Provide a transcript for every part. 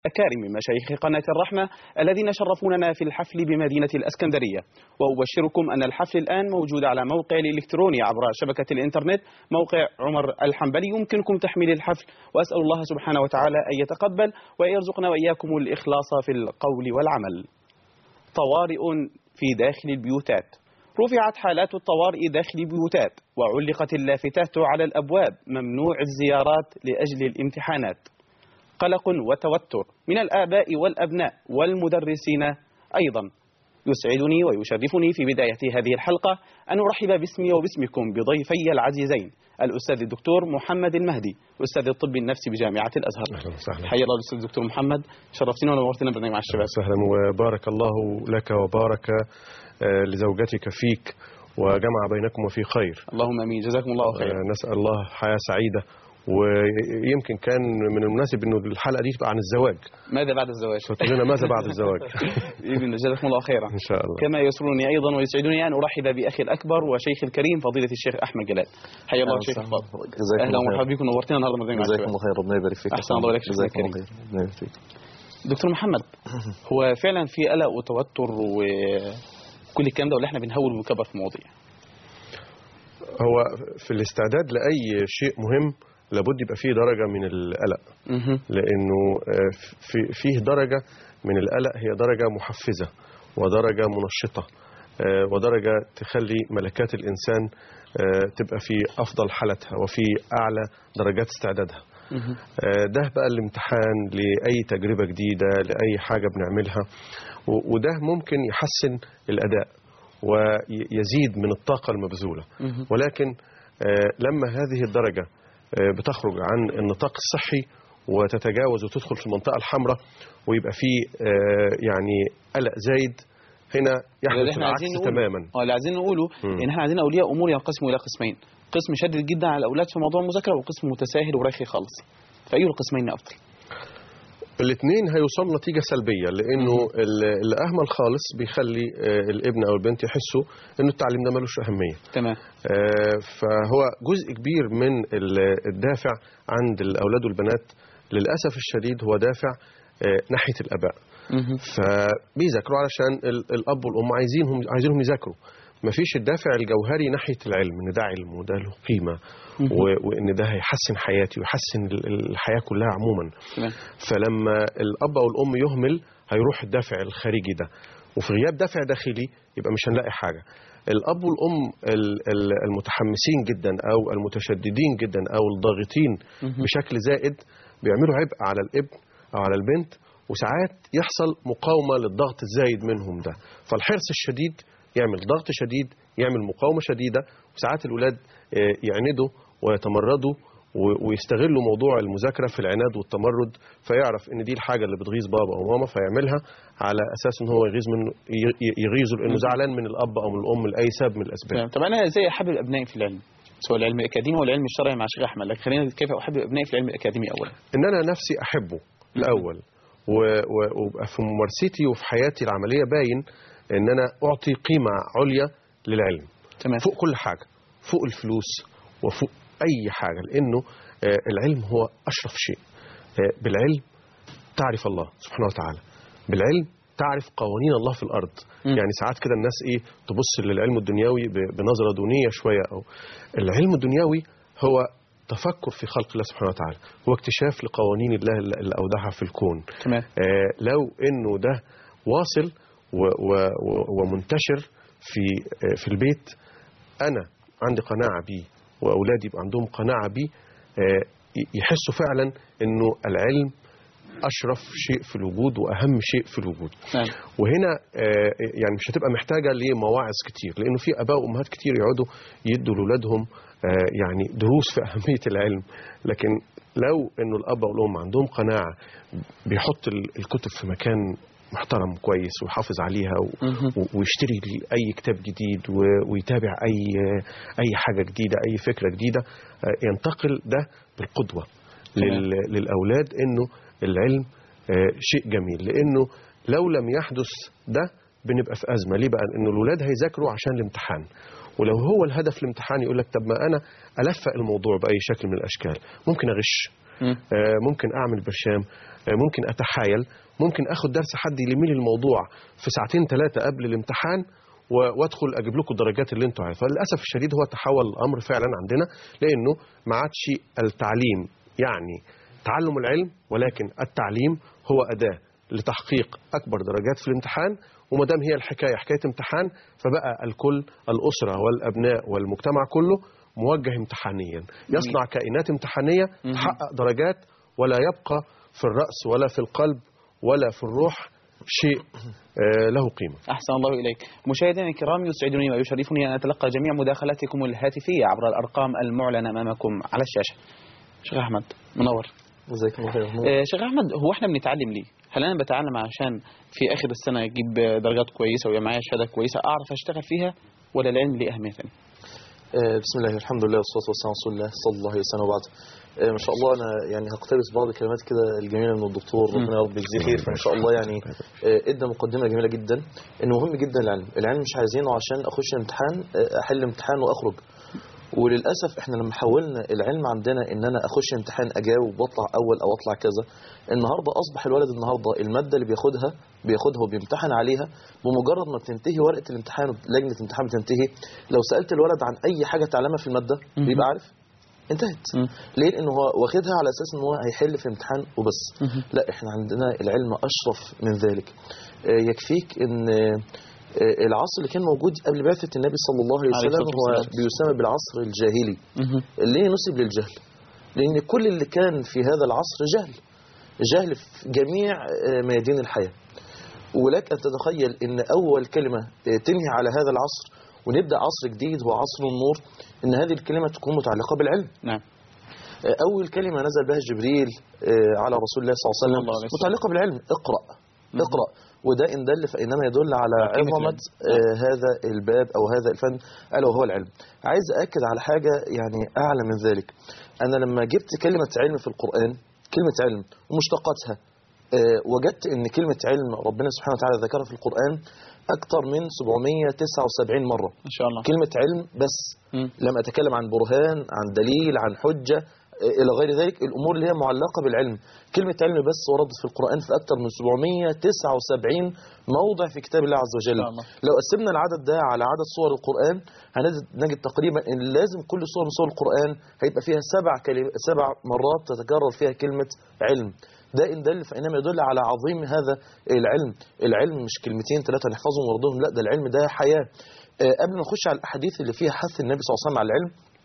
أكارم مشايخ قناة الرحمة الذين شرفوننا في الحفل بمدينة الأسكندرية وأبشركم أن الحفل الآن موجود على موقع الإلكتروني عبر شبكة الإنترنت موقع عمر الحنبلي يمكنكم تحميل الحفل وأسأل الله سبحانه وتعالى أن يتقبل ويرزقنا وإياكم الإخلاص في القول والعمل طوارئ في داخل البيوتات رفعت حالات الطوارئ داخل البيوتات وعلقت اللافتات على الأبواب ممنوع الزيارات لأجل الامتحانات قلق وتوتر من الآباء والأبناء والمدرسين أيضا يسعدني ويشرفني في بداية هذه الحلقة أن أرحب باسمي وباسمكم بضيفي العزيزين الأستاذ الدكتور محمد المهدي أستاذ الطب النفسي بجامعة الأزهر أهلا وسهلا حيا الله الأستاذ الدكتور محمد شرفتنا ونورتنا برنامج مع الشباب سهلا وبارك الله لك وبارك آه، لزوجتك فيك وجمع بينكم في خير اللهم امين جزاكم الله خيرا آه، نسأل الله حياة سعيدة ويمكن كان من المناسب انه الحلقه دي تبقى عن الزواج ماذا بعد الزواج؟ فتقول لنا ماذا بعد الزواج بإذن الله جزاكم الله خيرا ان شاء الله كما يسرني ايضا ويسعدني ان ارحب باخي الاكبر وشيخ الكريم فضيله الشيخ احمد جلال حيا الله شيخ فضل جزاكم اهلا الله خير ومرحبا بكم نورتنا النهارده مرة مع جزاكم الشباب الله خير ربنا يبارك فيك أحسن الله إليك، شكراً جزاكم الله كريم. خير ربنا يبارك فيك دكتور محمد هو فعلا في قلق وتوتر وكل الكلام ده ولا احنا بنهول ونكبر في المواضيع هو في الاستعداد لاي شيء مهم لابد يبقى فيه درجه من القلق مهم. لانه آه، في فيه درجه من القلق هي درجه محفزه ودرجه منشطه آه، ودرجه تخلي ملكات الانسان آه، تبقى في افضل حالتها وفي اعلى درجات استعدادها مهم. آه، ده بقى الامتحان لأي تجربة جديدة لأي حاجة بنعملها و- وده ممكن يحسن الأداء ويزيد من الطاقة المبذولة مهم. ولكن آه، لما هذه الدرجة آه، بتخرج عن النطاق الصحي وتتجاوز وتدخل في المنطقة الحمراء ويبقى فيه آه، يعني قلق زايد هنا اللي يحدث احنا عايزين العكس نقوله تماما اه اللي عايزين نقوله مم. ان احنا عندنا اولياء امور ينقسموا الى قسمين قسم شديد جدا على الاولاد في موضوع المذاكره وقسم متساهل ورخي خالص فاي القسمين افضل الاثنين هيوصلوا نتيجة سلبية لأنه ال- اللي أهمل خالص بيخلي آه، الابن أو البنت يحسوا إنه التعليم ده ملوش أهمية تمام آه، فهو جزء كبير من ال- الدافع عند الأولاد والبنات للأسف الشديد هو دافع آه، ناحية الآباء مهم. فبيذاكروا علشان ال- الأب والأم عايزينهم عايزينهم يذاكروا مفيش الدافع الجوهري ناحية العلم إن ده علم وده له قيمة مهم. و- وإن ده هيحسن حياتي ويحسن ال- الحياة كلها عموما تمام فلما الاب او الام يهمل هيروح الدافع الخارجي ده وفي غياب دافع داخلي يبقى مش هنلاقي حاجه الاب والام ال- ال- المتحمسين جدا او المتشددين جدا او الضاغطين مهم. بشكل زائد بيعملوا عبء على الابن او على البنت وساعات يحصل مقاومه للضغط الزايد منهم ده فالحرص الشديد يعمل ضغط شديد يعمل مقاومه شديده وساعات الولاد آه، يعندوا ويتمردوا و- ويستغلوا موضوع المذاكره في العناد والتمرد فيعرف ان دي الحاجه اللي بتغيظ بابا او ماما فيعملها على اساس ان هو يغيظ منه ي- ي- يغيظه لانه زعلان من الاب او من الام لاي سبب من الاسباب تمام طب انا ازاي احبب ابنائي في العلم سواء العلم الاكاديمي ولا العلم الشرعي مع شيخ احمد لكن خلينا كيف احبب ابنائي في العلم الاكاديمي اولا ان انا نفسي احبه الاول و- و- وابقى في ممارستي وفي حياتي العمليه باين ان انا اعطي قيمه عليا للعلم تمام فوق كل حاجه فوق الفلوس وفوق اي حاجه لانه آه، العلم هو اشرف شيء آه، بالعلم تعرف الله سبحانه وتعالى بالعلم تعرف قوانين الله في الارض مم. يعني ساعات كده الناس ايه تبص للعلم الدنيوي ب- بنظره دونيه شويه او العلم الدنيوي هو تفكر في خلق الله سبحانه وتعالى هو اكتشاف لقوانين الله اللي اللي اودعها في الكون تمام آه، لو انه ده واصل و- و- و- ومنتشر في آه، في البيت انا عندي قناعه بيه واولادي يبقى عندهم قناعه بيه آه، ي- يحسوا فعلا انه العلم اشرف شيء في الوجود واهم شيء في الوجود نعم وهنا آه، يعني مش هتبقى محتاجه لمواعظ كتير لانه في اباء وامهات كتير يقعدوا يدوا لاولادهم آه، يعني دروس في اهميه العلم لكن لو انه الاب والام عندهم قناعه بيحط ال- الكتب في مكان محترم كويس ويحافظ عليها و- مهم. و- ويشتري لي اي كتاب جديد و- ويتابع اي اي حاجه جديده اي فكره جديده آه، ينتقل ده بالقدوه تمام. لل- للاولاد انه العلم آه، شيء جميل لانه لو لم يحدث ده بنبقى في ازمه ليه بقى انه الاولاد هيذاكروا عشان الامتحان ولو هو الهدف الامتحان يقول لك طب ما انا الفق الموضوع باي شكل من الاشكال ممكن اغش مم. آه، ممكن اعمل برشام آه، ممكن اتحايل ممكن اخد درس حد يلم لي الموضوع في ساعتين ثلاثه قبل الامتحان و- وادخل اجيب لكم الدرجات اللي انتوا عايزينها فللاسف الشديد هو تحول الامر فعلا عندنا لانه ما عادش التعليم يعني تعلم العلم ولكن التعليم هو اداه لتحقيق اكبر درجات في الامتحان وما دام هي الحكايه حكايه امتحان فبقى الكل الاسره والابناء والمجتمع كله موجه امتحانيا يصنع كائنات امتحانيه تحقق درجات ولا يبقى في الراس ولا في القلب ولا في الروح شيء آه، له قيمه أحسن الله إليك مشاهدينا الكرام يسعدني ويشرفني أن أتلقى جميع مداخلاتكم الهاتفية عبر الأرقام المعلنة أمامكم على الشاشة شيخ أحمد منور جزاك الله خير آه، شيخ أحمد هو إحنا بنتعلم ليه؟ هل أنا بتعلم عشان في آخر السنة أجيب درجات كويسة ويبقى معايا شهادة كويسة أعرف أشتغل فيها ولا العلم ليه أهمية ثانية؟ آه، بسم الله الحمد لله والصلاة والسلام على رسول الله صلى الله عليه وسلم وبعد آه، ما شاء الله أنا يعني هقتبس بعض الكلمات كده الجميلة من الدكتور ربنا يا رب يجزيه خير فإن شاء الله يعني آه، ادى مقدمة جميلة جدا إنه مهم جدا العلم العلم مش عايزينه عشان أخش الامتحان آه، أحل امتحان وأخرج وللاسف احنا لما حولنا العلم عندنا ان انا اخش امتحان اجاوب واطلع اول او اطلع كذا النهارده اصبح الولد النهارده الماده اللي بياخدها بياخدها وبيمتحن عليها بمجرد ما بتنتهي ورقه الامتحان لجنه الامتحان بتنتهي لو سالت الولد عن اي حاجه تعلمها في الماده بيبقى عارف انتهت مم. ليه لانه هو واخدها على اساس ان هو هيحل في امتحان وبس مهم. لا احنا عندنا العلم اشرف من ذلك آه، يكفيك ان آه، آه، العصر اللي كان موجود قبل بعثه النبي صلى الله عليه عليه وسلم الصلاة هو والسلام. بيسمى بالعصر الجاهلي مهم. ليه نسب للجهل لان كل اللي كان في هذا العصر جهل جهل في جميع آه، ميادين الحياه ولك ان تتخيل ان اول كلمه آه، تنهي على هذا العصر ونبدا عصر جديد هو عصر النور ان هذه الكلمه تكون متعلقه بالعلم نعم أول كلمة نزل بها جبريل آه، على رسول الله صلى الله عليه صلى وسلم الله عليه وسلم. متعلقة بالعلم اقرأ اقرأ وده إن دل فإنما يدل على قيمة عظمة العلم. آه، هذا الباب أو هذا الفن ألا وهو العلم عايز أأكد على حاجة يعني أعلى من ذلك أنا لما جبت كلمة علم في القرآن كلمة علم ومشتقاتها آه، وجدت ان كلمة علم ربنا سبحانه وتعالى ذكرها في القرآن أكثر من 779 مرة إن شاء الله كلمة علم بس مم. لم أتكلم عن برهان عن دليل عن حجة آه، إلى غير ذلك الأمور اللي هي معلقة بالعلم كلمة علم بس وردت في القرآن في أكثر من 779 موضع في كتاب الله عز وجل إن شاء الله. لو قسمنا العدد ده على عدد صور القرآن هنجد نجد تقريبا ان لازم كل صورة من صور القرآن هيبقى فيها سبع كلم... سبع مرات تتكرر فيها كلمة علم ده إن دل فإنما يدل على عظيم هذا العلم العلم مش كلمتين ثلاثة نحفظهم ونردهم لا ده العلم ده حياة آه، قبل ما نخش على الأحاديث اللي فيها حث النبي صلى الله عليه وسلم على العلم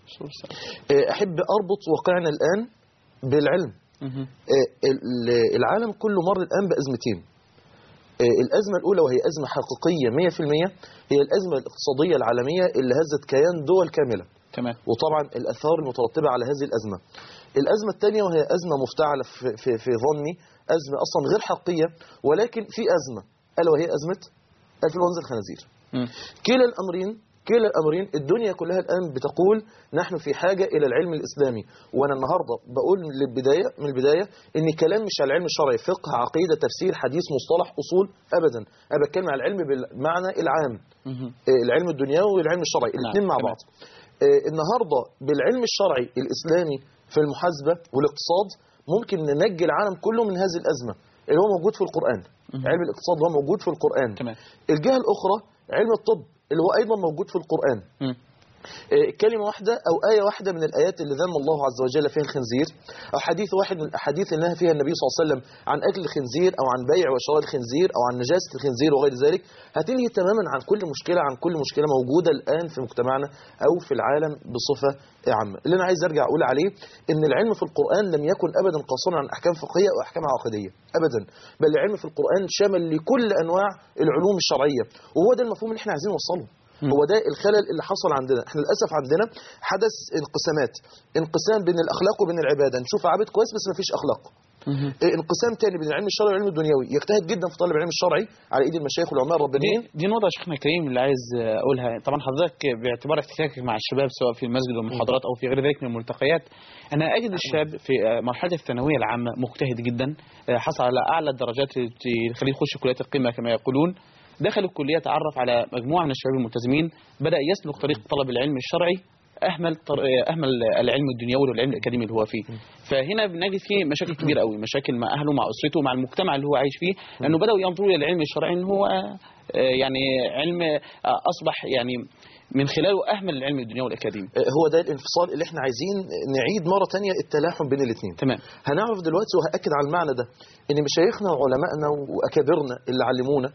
آه، أحب أربط واقعنا الآن بالعلم مهم. آه، ال- العالم كله مر الآن بأزمتين آه، الأزمة الأولى وهي أزمة حقيقية 100% هي الأزمة الاقتصادية العالمية اللي هزت كيان دول كاملة تمام وطبعا الآثار المترتبة على هذه الأزمة الأزمة الثانية وهي أزمة مفتعلة في, في, في ظني أزمة أصلا غير حقيقية ولكن في أزمة ألا وهي أزمة إنفلونزا الخنازير مم. كلا الأمرين كلا الأمرين الدنيا كلها الآن بتقول نحن في حاجة إلى العلم الإسلامي وأنا النهاردة بقول للبداية من البداية إن كلام مش على العلم الشرعي فقه عقيدة تفسير حديث مصطلح أصول أبدا أنا بتكلم على العلم بالمعنى العام مهم. آه، العلم الدنيوي والعلم الشرعي نعم، الاثنين مع تمام. بعض آه، النهارده بالعلم الشرعي الاسلامي في المحاسبه والاقتصاد ممكن ننجي العالم كله من هذه الازمه اللي هو موجود في القران مهم. علم الاقتصاد هو موجود في القران تمام الجهه الاخرى علم الطب اللي هو ايضا موجود في القران مم. آه، كلمة واحدة أو آية واحدة من الآيات اللي ذم الله عز وجل فيها الخنزير أو حديث واحد من الأحاديث اللي نهى فيها النبي صلى الله عليه وسلم عن أكل الخنزير أو عن بيع وشراء الخنزير أو عن نجاسة الخنزير وغير ذلك هتنهي تماما عن كل مشكلة عن كل مشكلة موجودة الآن في مجتمعنا أو في العالم بصفة عامة اللي أنا عايز أرجع أقول عليه إن العلم في القرآن لم يكن أبدا قاصرا عن أحكام فقهية أو أحكام عقدية أبدا بل العلم في القرآن شمل لكل أنواع العلوم الشرعية وهو ده المفهوم اللي احنا عايزين نوصله هو ده الخلل اللي حصل عندنا احنا للاسف عندنا حدث انقسامات انقسام بين الاخلاق وبين العباده نشوف عابد كويس بس ما فيش اخلاق مهم. اه، انقسام تاني بين العلم الشرعي والعلم الدنيوي يجتهد جدا في طالب العلم الشرعي على ايد المشايخ والعلماء دي, الربانيين دي نقطة يا شيخنا الكريم اللي عايز أقولها طبعا حضرتك باعتبار احتكاكك مع الشباب سواء في المسجد والمحاضرات أو في غير ذلك من الملتقيات أنا أجد الشاب في مرحلة الثانوية العامة مجتهد جدا حصل على أعلى الدرجات اللي تخليه يخش كليات القمة كما يقولون دخل الكلية تعرف على مجموعة من الشباب الملتزمين بدأ يسلك طريق طلب العلم الشرعي اهمل طر... اهمل العلم الدنيوي والعلم الاكاديمي اللي هو فيه فهنا بنجد فيه مشاكل كبيره قوي مشاكل مع اهله مع اسرته مع المجتمع اللي هو عايش فيه لانه بداوا ينظروا الى العلم الشرعي ان هو آه، يعني علم آه، اصبح يعني من خلاله اهمل العلم الدنيوي والاكاديمي هو ده الانفصال اللي احنا عايزين نعيد مرة تانية التلاحم بين الاثنين تمام هنعرف دلوقتي وهأكد على المعنى ده ان مشايخنا وعلمائنا واكابرنا اللي علمونا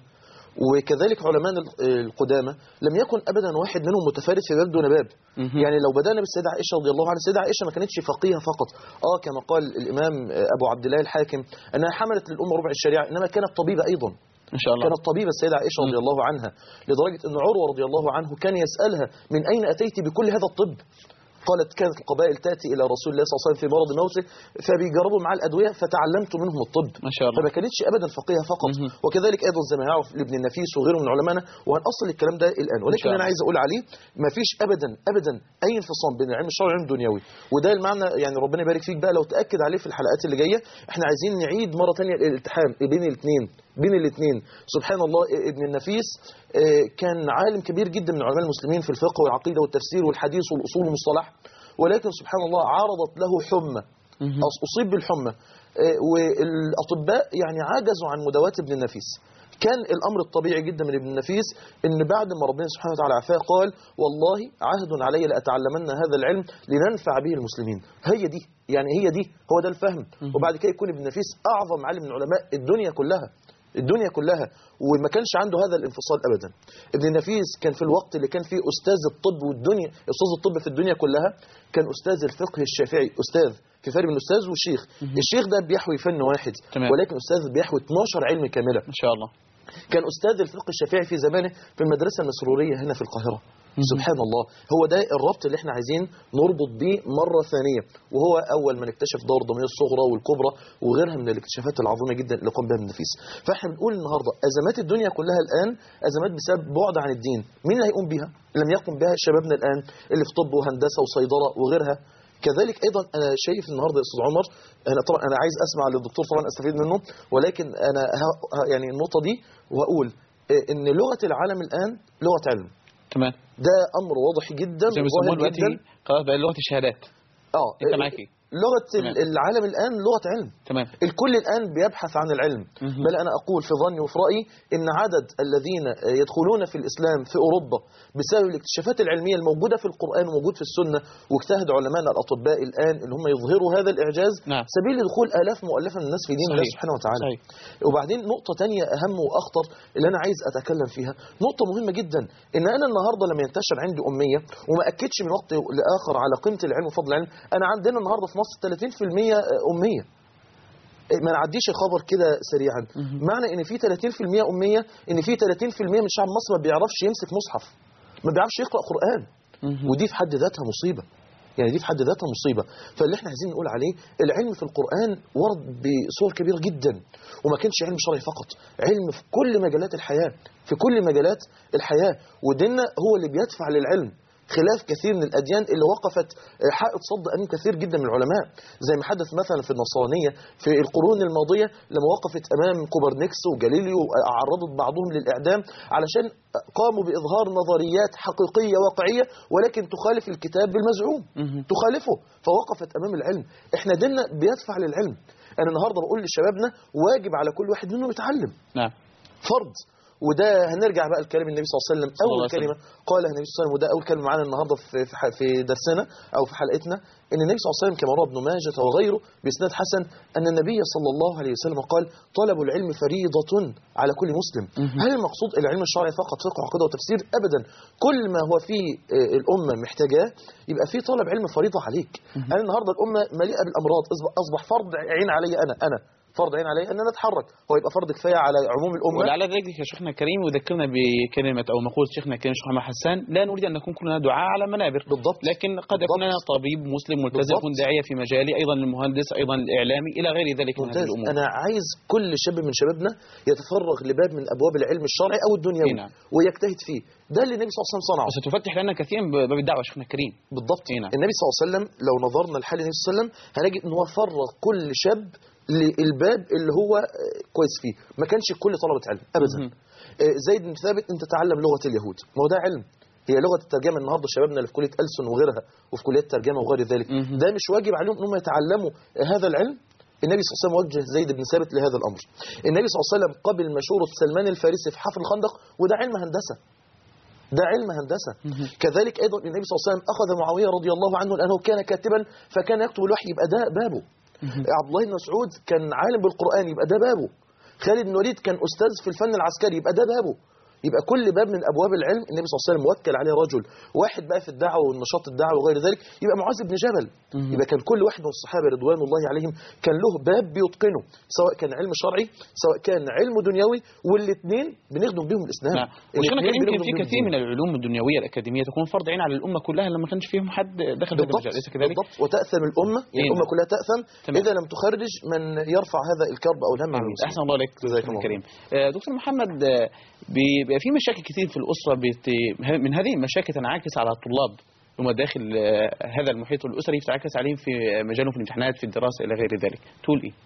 وكذلك علماء القدامى لم يكن ابدا واحد منهم متفارد في باب دون باب مهم. يعني لو بدانا بالسيده عائشه رضي الله عنها السيده عائشه ما كانتش فقيهه فقط اه كما قال الامام ابو عبد الله الحاكم انها حملت للامه ربع الشريعه انما كانت طبيبه ايضا ان شاء الله كانت طبيبة السيدة عائشة رضي الله عنها لدرجة أن عروة رضي الله عنه كان يسألها من أين أتيت بكل هذا الطب قالت كانت القبائل تأتي إلى رسول الله صلى الله عليه وسلم في مرض موته فبيجربوا معاه الأدوية فتعلمت منهم الطب ما شاء الله فما كانتش ابدا فقيهه فقط مهم. وكذلك ايضا زي ما يعرف لابن النفيس وغيره من علمائنا وهنأصل الكلام ده الان ولكن شاء انا الله. عايز اقول عليه ما فيش ابدا ابدا اي انفصام بين العلم الشرعي والعلم الدنيوي وده المعنى يعني ربنا يبارك فيك بقى لو تاكد عليه في الحلقات اللي جايه احنا عايزين نعيد مره ثانيه الالتحام بين الاثنين بين الاثنين سبحان الله ابن النفيس آه، كان عالم كبير جدا من علماء المسلمين في الفقه والعقيده والتفسير والحديث والاصول والمصطلح ولكن سبحان الله عرضت له حمى مهم. أص- أصيب بالحمى آه، والأطباء يعني عجزوا عن مداواة ابن النفيس كان الأمر الطبيعي جدا من ابن النفيس إن بعد ما ربنا سبحانه وتعالى عافاه قال والله عهد علي لأتعلمن هذا العلم لننفع به المسلمين هي دي يعني هي دي هو ده الفهم وبعد كده يكون ابن النفيس أعظم عالم من علماء الدنيا كلها الدنيا كلها وما كانش عنده هذا الانفصال ابدا ابن النفيس كان في الوقت اللي كان فيه استاذ الطب والدنيا استاذ الطب في الدنيا كلها كان استاذ الفقه الشافعي استاذ في فرق بين الاستاذ والشيخ الشيخ ده بيحوي فن واحد تمام. ولكن استاذ بيحوي 12 علم كامله ان شاء الله كان استاذ الفقه الشافعي في زمانه في المدرسه المسروريه هنا في القاهره سبحان الله هو ده الربط اللي احنا عايزين نربط بيه مره ثانيه وهو اول من اكتشف دور الضمير الصغرى والكبرى وغيرها من الاكتشافات العظيمه جدا اللي قام بها ابن النفيس فاحنا بنقول النهارده ازمات الدنيا كلها الان ازمات بسبب بعد عن الدين مين اللي هيقوم بيها لم يقم بها شبابنا الان اللي في طب وهندسه وصيدله وغيرها كذلك ايضا انا شايف النهارده يا استاذ عمر انا طبعا انا عايز اسمع للدكتور طبعا استفيد منه ولكن انا ه- ه- يعني النقطه دي واقول إيه، ان لغه العالم الان لغه علم تمام ده امر واضح جدا زي ما بيسموها وظاهر دلوقتي جدا خلاص بقى لغه الشهادات اه انت إيه، معاك ايه لغه ال- تمام. العالم الان لغه علم تمام الكل الآن بيبحث عن العلم مهم. بل أنا أقول في ظني وفي رأيي إن عدد الذين يدخلون في الإسلام في أوروبا بسبب الاكتشافات العلمية الموجودة في القرآن وموجود في السنة واجتهد علماء الأطباء الآن إن هم يظهروا هذا الإعجاز نعم. سبيل لدخول آلاف مؤلفة من الناس في دين الله صحيح. سبحانه وتعالى صحيح. وبعدين نقطة تانية أهم وأخطر اللي أنا عايز أتكلم فيها نقطة مهمة جدا إن أنا النهاردة لما ينتشر عندي أمية وما أكدش من وقت لآخر على قيمة العلم وفضل العلم أنا عندنا النهاردة في مصر 30% أمية ما نعديش الخبر كده سريعا معنى ان في 30% اميه ان في 30% من شعب مصر ما بيعرفش يمسك مصحف ما بيعرفش يقرا قران مهم. ودي في حد ذاتها مصيبه يعني دي في حد ذاتها مصيبه فاللي احنا عايزين نقول عليه العلم في القران ورد بصور كبيره جدا وما كانش علم شرعي فقط علم في كل مجالات الحياه في كل مجالات الحياه وديننا هو اللي بيدفع للعلم خلاف كثير من الأديان اللي وقفت حائط صد أمام كثير جدا من العلماء زي ما حدث مثلا في النصرانية في القرون الماضية لما وقفت أمام كوبرنيكس وجاليليو عرضت بعضهم للإعدام علشان قاموا بإظهار نظريات حقيقية واقعية ولكن تخالف الكتاب بالمزعوم مهم. تخالفه فوقفت أمام العلم احنا ديننا بيدفع للعلم أنا النهاردة بقول لشبابنا واجب على كل واحد منهم يتعلم نعم فرض وده هنرجع بقى لكلام النبي صلى الله عليه وسلم صلى الله اول عليه كلمه قالها النبي صلى الله عليه وسلم وده اول كلمه معانا النهارده في في ح- في درسنا او في حلقتنا ان النبي صلى الله عليه وسلم كما روى ابن ماجه وغيره باسناد حسن ان النبي صلى الله عليه وسلم قال طلب العلم فريضه على كل مسلم هل المقصود العلم الشرعي فقط فقه وعقيده وتفسير ابدا كل ما هو فيه آه، الامه محتاجاه يبقى في طلب علم فريضه عليك انا النهارده الامه مليئه بالامراض أصبح- اصبح فرض عين علي انا انا فرض عين علي ان انا اتحرك هو يبقى فرض كفايه على عموم الامه ولعل ذلك يا شيخنا الكريم يذكرنا بكلمة أو مقولة شيخنا الكريم شيخ محمد حسان لا نريد أن نكون كلنا دعاء على منابر بالضبط لكن قد يكون بالضبط. لنا طبيب مسلم ملتزم بالضبط. يكون داعية في مجالي أيضا المهندس أيضا الإعلامي إلى غير ذلك من هذه ممتاز الأمور انا عايز كل شاب من شبابنا يتفرغ لباب من ابواب العلم الشرعي او الدنيوي نعم. ويجتهد فيه ده اللي النبي صلى الله عليه وسلم صنعه وستفتح لنا كثيرا باب الدعوة يا شيخنا الكريم بالضبط إيه نعم. النبي صلى الله عليه وسلم لو نظرنا لحال النبي صلى الله عليه وسلم هنجد ان هو فرغ كل شاب للباب اللي هو آه، كويس فيه ما كانش كل طلبه علم ابدا مهم. آه، زيد بن ثابت انت تعلم لغه اليهود ما هو ده علم هي لغه الترجمه النهارده شبابنا اللي في كليه ألسن وغيرها وفي كليات الترجمه وغير ذلك مهم. ده مش واجب عليهم انهم يتعلموا هذا العلم النبي صلى الله عليه وسلم وجه زيد بن ثابت لهذا الامر النبي صلى الله عليه وسلم قبل مشوره سلمان الفارسي في حفر الخندق وده علم هندسه ده علم هندسه كذلك ايضا النبي صلى الله عليه وسلم اخذ معاويه رضي الله عنه لانه كان كاتبا فكان يكتب الوحي يبقى ده بابه عبد الله بن مسعود كان عالم بالقران يبقى ده بابه خالد بن الوليد كان استاذ في الفن العسكري يبقى ده بابه يبقى كل باب من ابواب العلم النبي صلى الله عليه وسلم وكل عليه رجل واحد بقى في الدعوه والنشاط الدعوه وغير ذلك يبقى معاذ بن جبل يبقى كان كل واحد من الصحابه رضوان الله عليهم كان له باب بيتقنه سواء كان علم شرعي سواء كان علم دنيوي والاثنين بنخدم بهم الاسلام نعم وشيخنا الاتنين كان يمكن بنخدم في بيهم كثير الدين. من العلوم الدنيويه الاكاديميه تكون فرض عين على الامه كلها لما كانش فيهم حد دخل هذا بالضبط المجال اليس كذلك؟ بالضبط وتاثم الامه يعني إيه. الامه كلها تاثم تمام. اذا لم تخرج من يرفع هذا الكرب او الهم عن جميل. المسلمين احسن الله عليك جزاك دكتور الله الكريم آه، دكتور محمد آه، بيبقى في مشاكل كتير في الاسره بت... من هذه المشاكل تنعكس على الطلاب هم داخل آه، هذا المحيط الاسري تنعكس عليهم في مجالهم في الامتحانات في الدراسه الى غير ذلك تقول ايه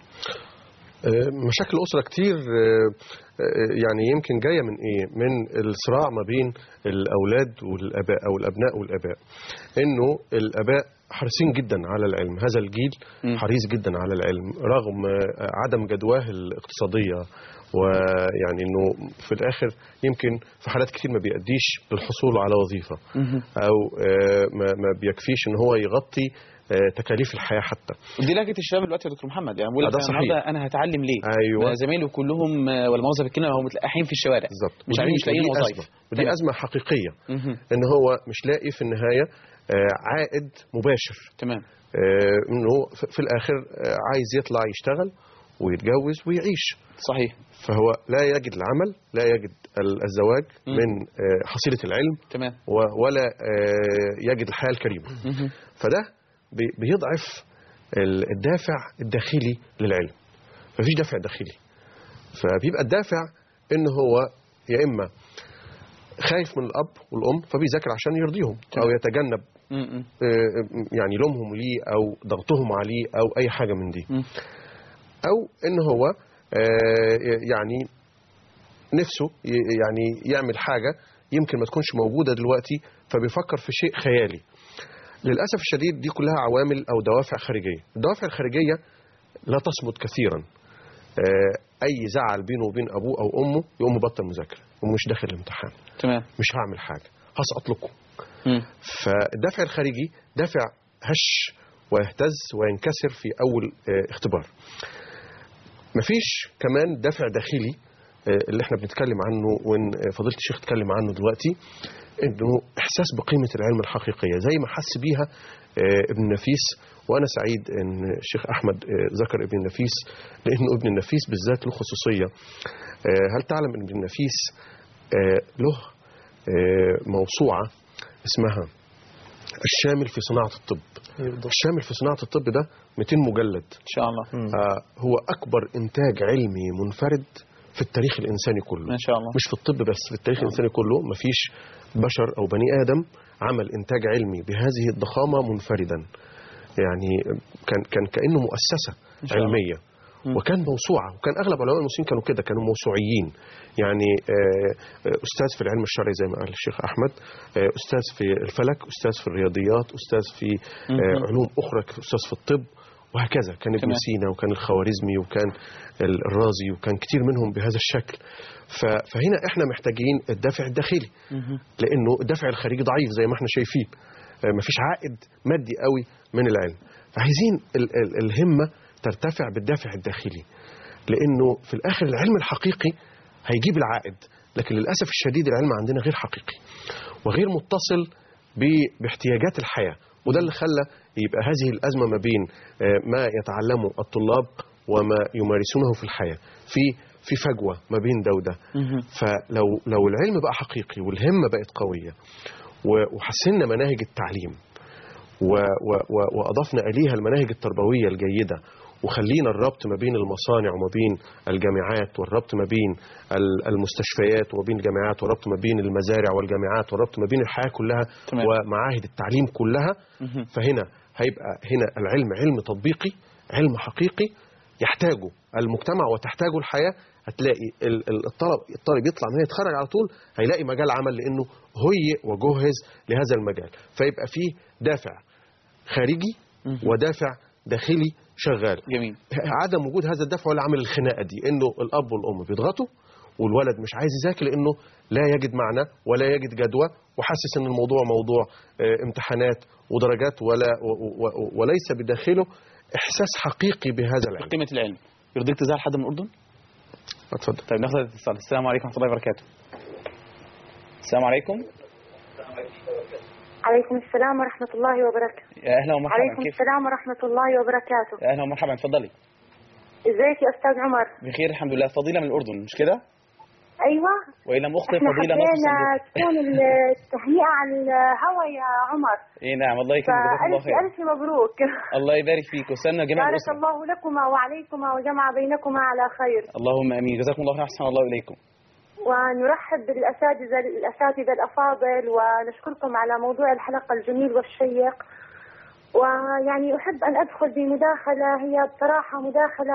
آه، مشاكل الأسرة كتير آه، آه، يعني يمكن جاية من إيه؟ من الصراع ما بين الأولاد والآباء أو الأبناء والآباء إنه الآباء حريصين جدا على العلم هذا الجيل مم. حريص جدا على العلم رغم آه، عدم جدواه الاقتصادية ويعني إنه في الآخر يمكن في حالات كتير ما بيأديش للحصول على وظيفة أو آه، ما ما بيكفيش إن هو يغطي آه، تكاليف الحياة حتى ودي لهجه الشباب دلوقتي يا دكتور محمد يعني بقول آه، لك ده أنا صحيح. النهارده انا هتعلم ليه؟ أيوة. ده زمايلي كلهم آه، ولا مؤاخذه بالكلمه هم متلقحين في الشوارع بالظبط مش عارفين مش لاقيين ودي وظائف أزمة. ودي تمام. أزمة حقيقية مهم. ان هو مش لاقي في النهايه آه، عائد مباشر تمام آه، انه في- في الاخر آه، عايز يطلع يشتغل ويتجوز ويعيش صحيح فهو لا يجد العمل لا يجد ال- الزواج مم. من آه، حصيله العلم تمام و- ولا آه، يجد الحياه الكريمه مهم. فده بي- بيضعف ال- الدافع الداخلي للعلم مفيش دافع داخلي فبيبقى الدافع ان هو يا اما خايف من الاب والام فبيذاكر عشان يرضيهم او تمام. يتجنب مم. آه، يعني لومهم ليه او ضغطهم عليه او اي حاجه من دي مم. او ان هو آه، يعني نفسه ي- يعني يعمل حاجه يمكن ما تكونش موجوده دلوقتي فبيفكر في شيء خيالي للاسف الشديد دي كلها عوامل او دوافع خارجيه الدوافع الخارجيه لا تصمد كثيرا آه، اي زعل بينه وبين ابوه او امه يقوم مبطل مذاكره ومش داخل الامتحان تمام مش هعمل حاجه هسقط لكم مم. فالدافع الخارجي دافع هش ويهتز وينكسر في اول آه، اختبار مفيش كمان دافع داخلي آه، اللي احنا بنتكلم عنه وان آه، فضيله الشيخ اتكلم عنه دلوقتي انه احساس بقيمه العلم الحقيقيه زي ما حس بيها آه، ابن النفيس وانا سعيد ان الشيخ احمد آه، ذكر ابن النفيس لانه ابن النفيس بالذات له خصوصيه آه، هل تعلم ان ابن النفيس آه، له آه، موسوعه اسمها الشامل في صناعه الطب الشامل في صناعه الطب ده 200 مجلد ان شاء الله آه، هو اكبر انتاج علمي منفرد في التاريخ الانساني كله ما شاء الله مش في الطب بس في التاريخ الانساني كله مفيش بشر او بني ادم عمل انتاج علمي بهذه الضخامه منفردا يعني كان كان كانه مؤسسه إن شاء الله. علميه مم. وكان موسوعه وكان اغلب علماء المسلمين كانوا كده كانوا موسوعيين يعني آه، آه، استاذ في العلم الشرعي زي ما قال الشيخ احمد آه، استاذ في الفلك استاذ في الرياضيات استاذ في آه، مم. علوم اخرى استاذ في الطب وهكذا كان ابن تمام. سينا وكان الخوارزمي وكان ال- الرازي وكان كتير منهم بهذا الشكل ف- فهنا احنا محتاجين الدافع الداخلي مهم. لانه الدافع الخارجي ضعيف زي ما احنا شايفين آه، مفيش عائد مادي قوي من العلم فعايزين ال ال الهمه ترتفع بالدافع الداخلي لانه في الاخر العلم الحقيقي هيجيب العائد لكن للاسف الشديد العلم عندنا غير حقيقي وغير متصل ب- باحتياجات الحياه وده اللي خلى يبقى هذه الازمه ما بين آه، ما يتعلمه الطلاب وما يمارسونه في الحياه في في فجوه ما بين ده وده مهم. فلو لو العلم بقى حقيقي والهمه بقت قويه و- وحسنا مناهج التعليم و و و واضفنا اليها المناهج التربويه الجيده وخلينا الربط ما بين المصانع وما بين الجامعات والربط ما بين ال- المستشفيات وما بين الجامعات والربط ما بين المزارع والجامعات والربط ما بين الحياه كلها تمام. ومعاهد التعليم كلها مهم. فهنا هيبقى هنا العلم علم تطبيقي علم حقيقي يحتاجه المجتمع وتحتاجه الحياه هتلاقي ال- ال- الطلب الطالب يطلع من هنا يتخرج على طول هيلاقي مجال عمل لانه هيئ وجهز لهذا المجال فيبقى فيه دافع خارجي ودافع داخلي شغال جميل عدم وجود هذا الدفع هو اللي عامل الخناقه دي انه الاب والام بيضغطوا والولد مش عايز يذاكر لانه لا يجد معنى ولا يجد جدوى وحاسس ان الموضوع موضوع آه، امتحانات ودرجات ولا و- و- وليس بداخله احساس حقيقي بهذا العلم قيمة العلم يرضيك تزعل حد من الأردن؟ اتفضل طيب ناخذ الاتصال السلام عليكم ورحمة الله وبركاته السلام عليكم عليكم السلام ورحمة الله وبركاته يا أهلا ومرحبا عليكم كيف السلام ورحمة الله وبركاته يا أهلا ومرحبا تفضلي ازيك يا أستاذ عمر بخير الحمد لله فضيلة من الأردن مش كده؟ أيوة وإن لم أخطئ احنا فضيلة نصف حبينا صندوق تكون التهنئة على الهوى يا عمر إيه نعم الله يكرمك جزاكم الله فألف خير ألف مبروك الله يبارك فيك وسلمنا جميع بارك الأسرة الله لكما وعليكما وجمع بينكما على خير اللهم امين جزاكم الله خير احسن الله اليكم ونرحب بالأساتذة الأساتذة الأفاضل ونشكركم على موضوع الحلقة الجميل والشيق ويعني أحب أن أدخل بمداخلة هي بصراحة مداخلة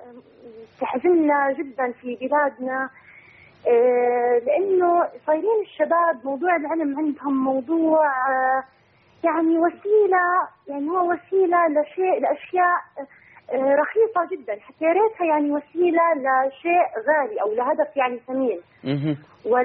تحزننا جدا في بلادنا آه، لأنه صايرين الشباب موضوع العلم عندهم موضوع آه، يعني وسيلة يعني هو وسيلة لشيء لأشياء آه، رخيصة جدا حتى يا ريتها يعني وسيلة لشيء غالي أو لهدف يعني ثمين مهم.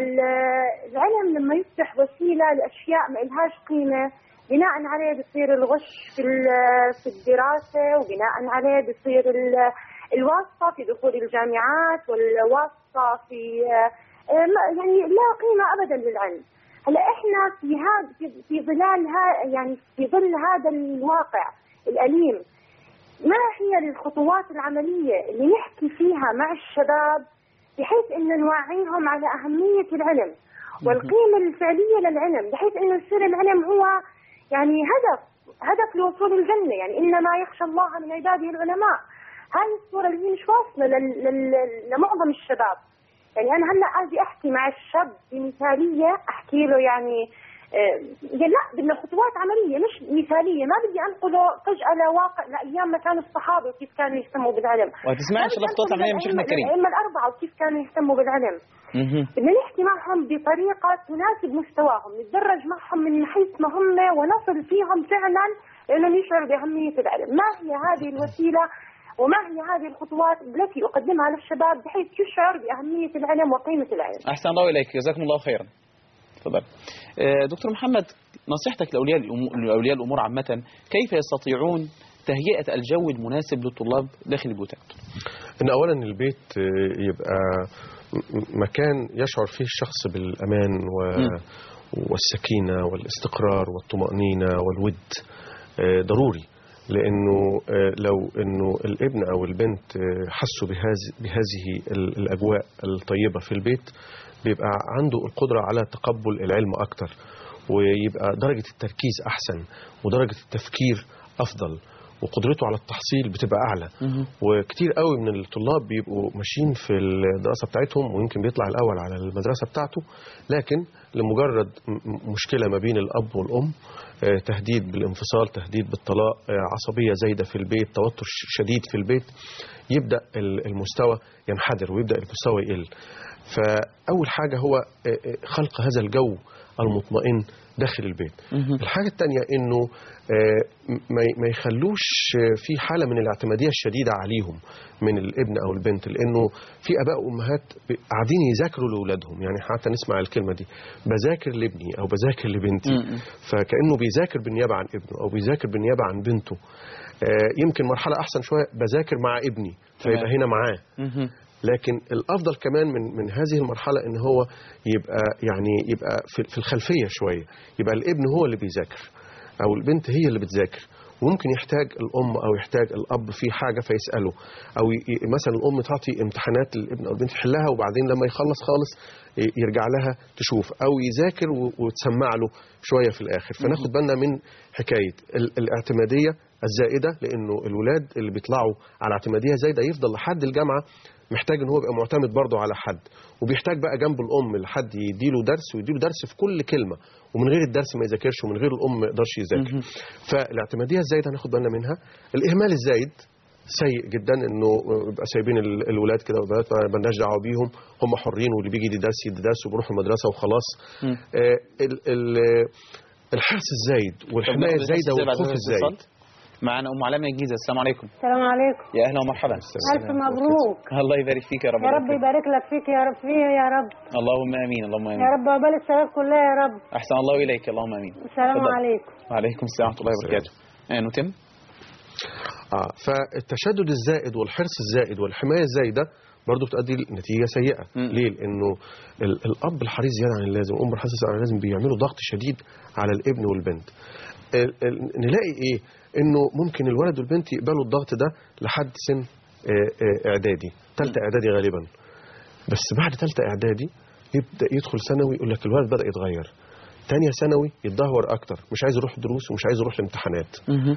والعلم لما يصبح وسيلة لأشياء ما إلهاش قيمة بناء عليه بصير الغش في ال- في الدراسة وبناء عليه بصير ال- الواسطة في دخول الجامعات والواسطة في آه، ما- يعني لا قيمة أبدا للعلم هلا احنا في هذا في- في ظلال ها يعني في ظل هذا الواقع الأليم ما هي الخطوات العملية اللي نحكي فيها مع الشباب بحيث انه نوعيهم على أهمية العلم والقيمة الفعلية للعلم بحيث انه يصير العلم هو يعني هدف هدف لوصول الجنة يعني إنما يخشى الله من عباده العلماء هاي الصورة اللي هي مش واصلة لل- لل- لمعظم الشباب يعني أنا هلا أجي أحكي مع الشاب بمثالية أحكي له يعني آه، يعني لا بدنا خطوات عملية مش مثالية ما بدي أنقله فجأة لواقع لأيام ما كانوا الصحابة وكيف كانوا يهتموا بالعلم وهتسمعي إن شاء الله خطوات عملية من شيخنا الكريم الأئمة الأربعة وكيف كانوا يهتموا بالعلم مهم. بدنا نحكي معهم بطريقة تناسب مستواهم نتدرج معهم من حيث ما هم ونصل فيهم فعلا لأنهم يشعروا بأهمية العلم ما هي هذه الوسيلة وما هي هذه الخطوات التي أقدمها للشباب بحيث يشعر بأهمية العلم وقيمة العلم احسن الله اليك جزاكم الله خيرا تفضل آه، دكتور محمد نصيحتك لاولياء الامور لاولياء الامور عامه كيف يستطيعون تهيئه الجو المناسب للطلاب داخل البيوتات ان اولا البيت آه، يبقى م- مكان يشعر فيه الشخص بالامان و... مم. والسكينه والاستقرار والطمانينه والود آه، ضروري لانه آه، لو انه الابن او البنت آه، حسوا بهذه بهذه ال- الاجواء الطيبه في البيت بيبقى عنده القدره على تقبل العلم اكتر ويبقى درجه التركيز احسن ودرجه التفكير افضل وقدرته على التحصيل بتبقى اعلى وكتير قوي من الطلاب بيبقوا ماشيين في الدراسه بتاعتهم ويمكن بيطلع الاول على المدرسه بتاعته لكن لمجرد م- م- مشكله ما بين الاب والام آه، تهديد بالانفصال تهديد بالطلاق آه، عصبيه زايده في البيت توتر ش- شديد في البيت يبدا ال- المستوى ينحدر ويبدا المستوى يقل فاول حاجه هو آه، آه، خلق هذا الجو المطمئن داخل البيت الحاجة التانية انه آه، ما- ما يخلوش آه، في حالة من الاعتمادية الشديدة عليهم من الابن او البنت لانه في اباء وامهات ب- قاعدين يذاكروا لاولادهم يعني حتى نسمع الكلمة دي بذاكر لابني او بذاكر لبنتي مم. فكأنه بيذاكر بالنيابة عن ابنه او بيذاكر بالنيابة عن بنته آه، يمكن مرحلة احسن شوية بذاكر مع ابني فيبقى تمام. هنا معاه مهم. لكن الافضل كمان من من هذه المرحله ان هو يبقى يعني يبقى في في الخلفيه شويه يبقى الابن هو اللي بيذاكر او البنت هي اللي بتذاكر وممكن يحتاج الام او يحتاج الاب في حاجه فيساله او ي- ي- مثلا الام تعطي امتحانات للابن او البنت يحلها وبعدين لما يخلص خالص ي- يرجع لها تشوف او يذاكر و- وتسمع له شويه في الاخر فناخد بالنا من حكايه ال- الاعتماديه الزائده لانه الولاد اللي بيطلعوا على اعتماديه زايده يفضل لحد الجامعه محتاج ان هو يبقى معتمد برضه على حد وبيحتاج بقى جنب الام لحد يديله درس ويديله درس في كل كلمه ومن غير الدرس ما يذاكرش ومن غير الام ما يقدرش يذاكر فالاعتماديه الزايده هناخد بالنا منها الاهمال الزايد سيء جدا انه يبقى سايبين ال- الولاد كده والبنات ما مالناش دعوه بيهم هم حرين واللي بيجي يدرس يدرس وبيروحوا المدرسه وخلاص مم. آه، ال- ال- الحرص الزايد والحمايه طب ناخد الزايده الاتصال بعد والخوف هذا الزايد الاتصال. معنا ام علامه الجيزه السلام عليكم السلام عليكم يا اهلا ومرحبا ألف مبروك الله يبارك فيك يا رب يا رب يبارك لك فيك يا رب فيه يا رب اللهم امين اللهم يا امين رب وبال الشباب كلها يا رب احسن الله اليك اللهم امين السلام تفضل. عليكم وعليكم السلام ورحمه الله وبركاته آه، نتم اه فالتشدد الزائد والحرص الزائد والحمايه الزايده برضه بتؤدي لنتيجه سيئه مم. ليه لانه ال- الاب الحريص زياده عن اللازم والام الحريصه زياده عن اللازم بيعملوا ضغط شديد على الابن والبنت ال- ال- نلاقي ايه انه ممكن الولد والبنت يقبلوا الضغط ده لحد سن آه، آه، اعدادي ثالثه اعدادي غالبا بس بعد ثالثه اعدادي يبدا يدخل ثانوي يقول لك الولد بدا يتغير تانية ثانوي يتدهور اكتر مش عايز يروح دروس ومش عايز يروح الامتحانات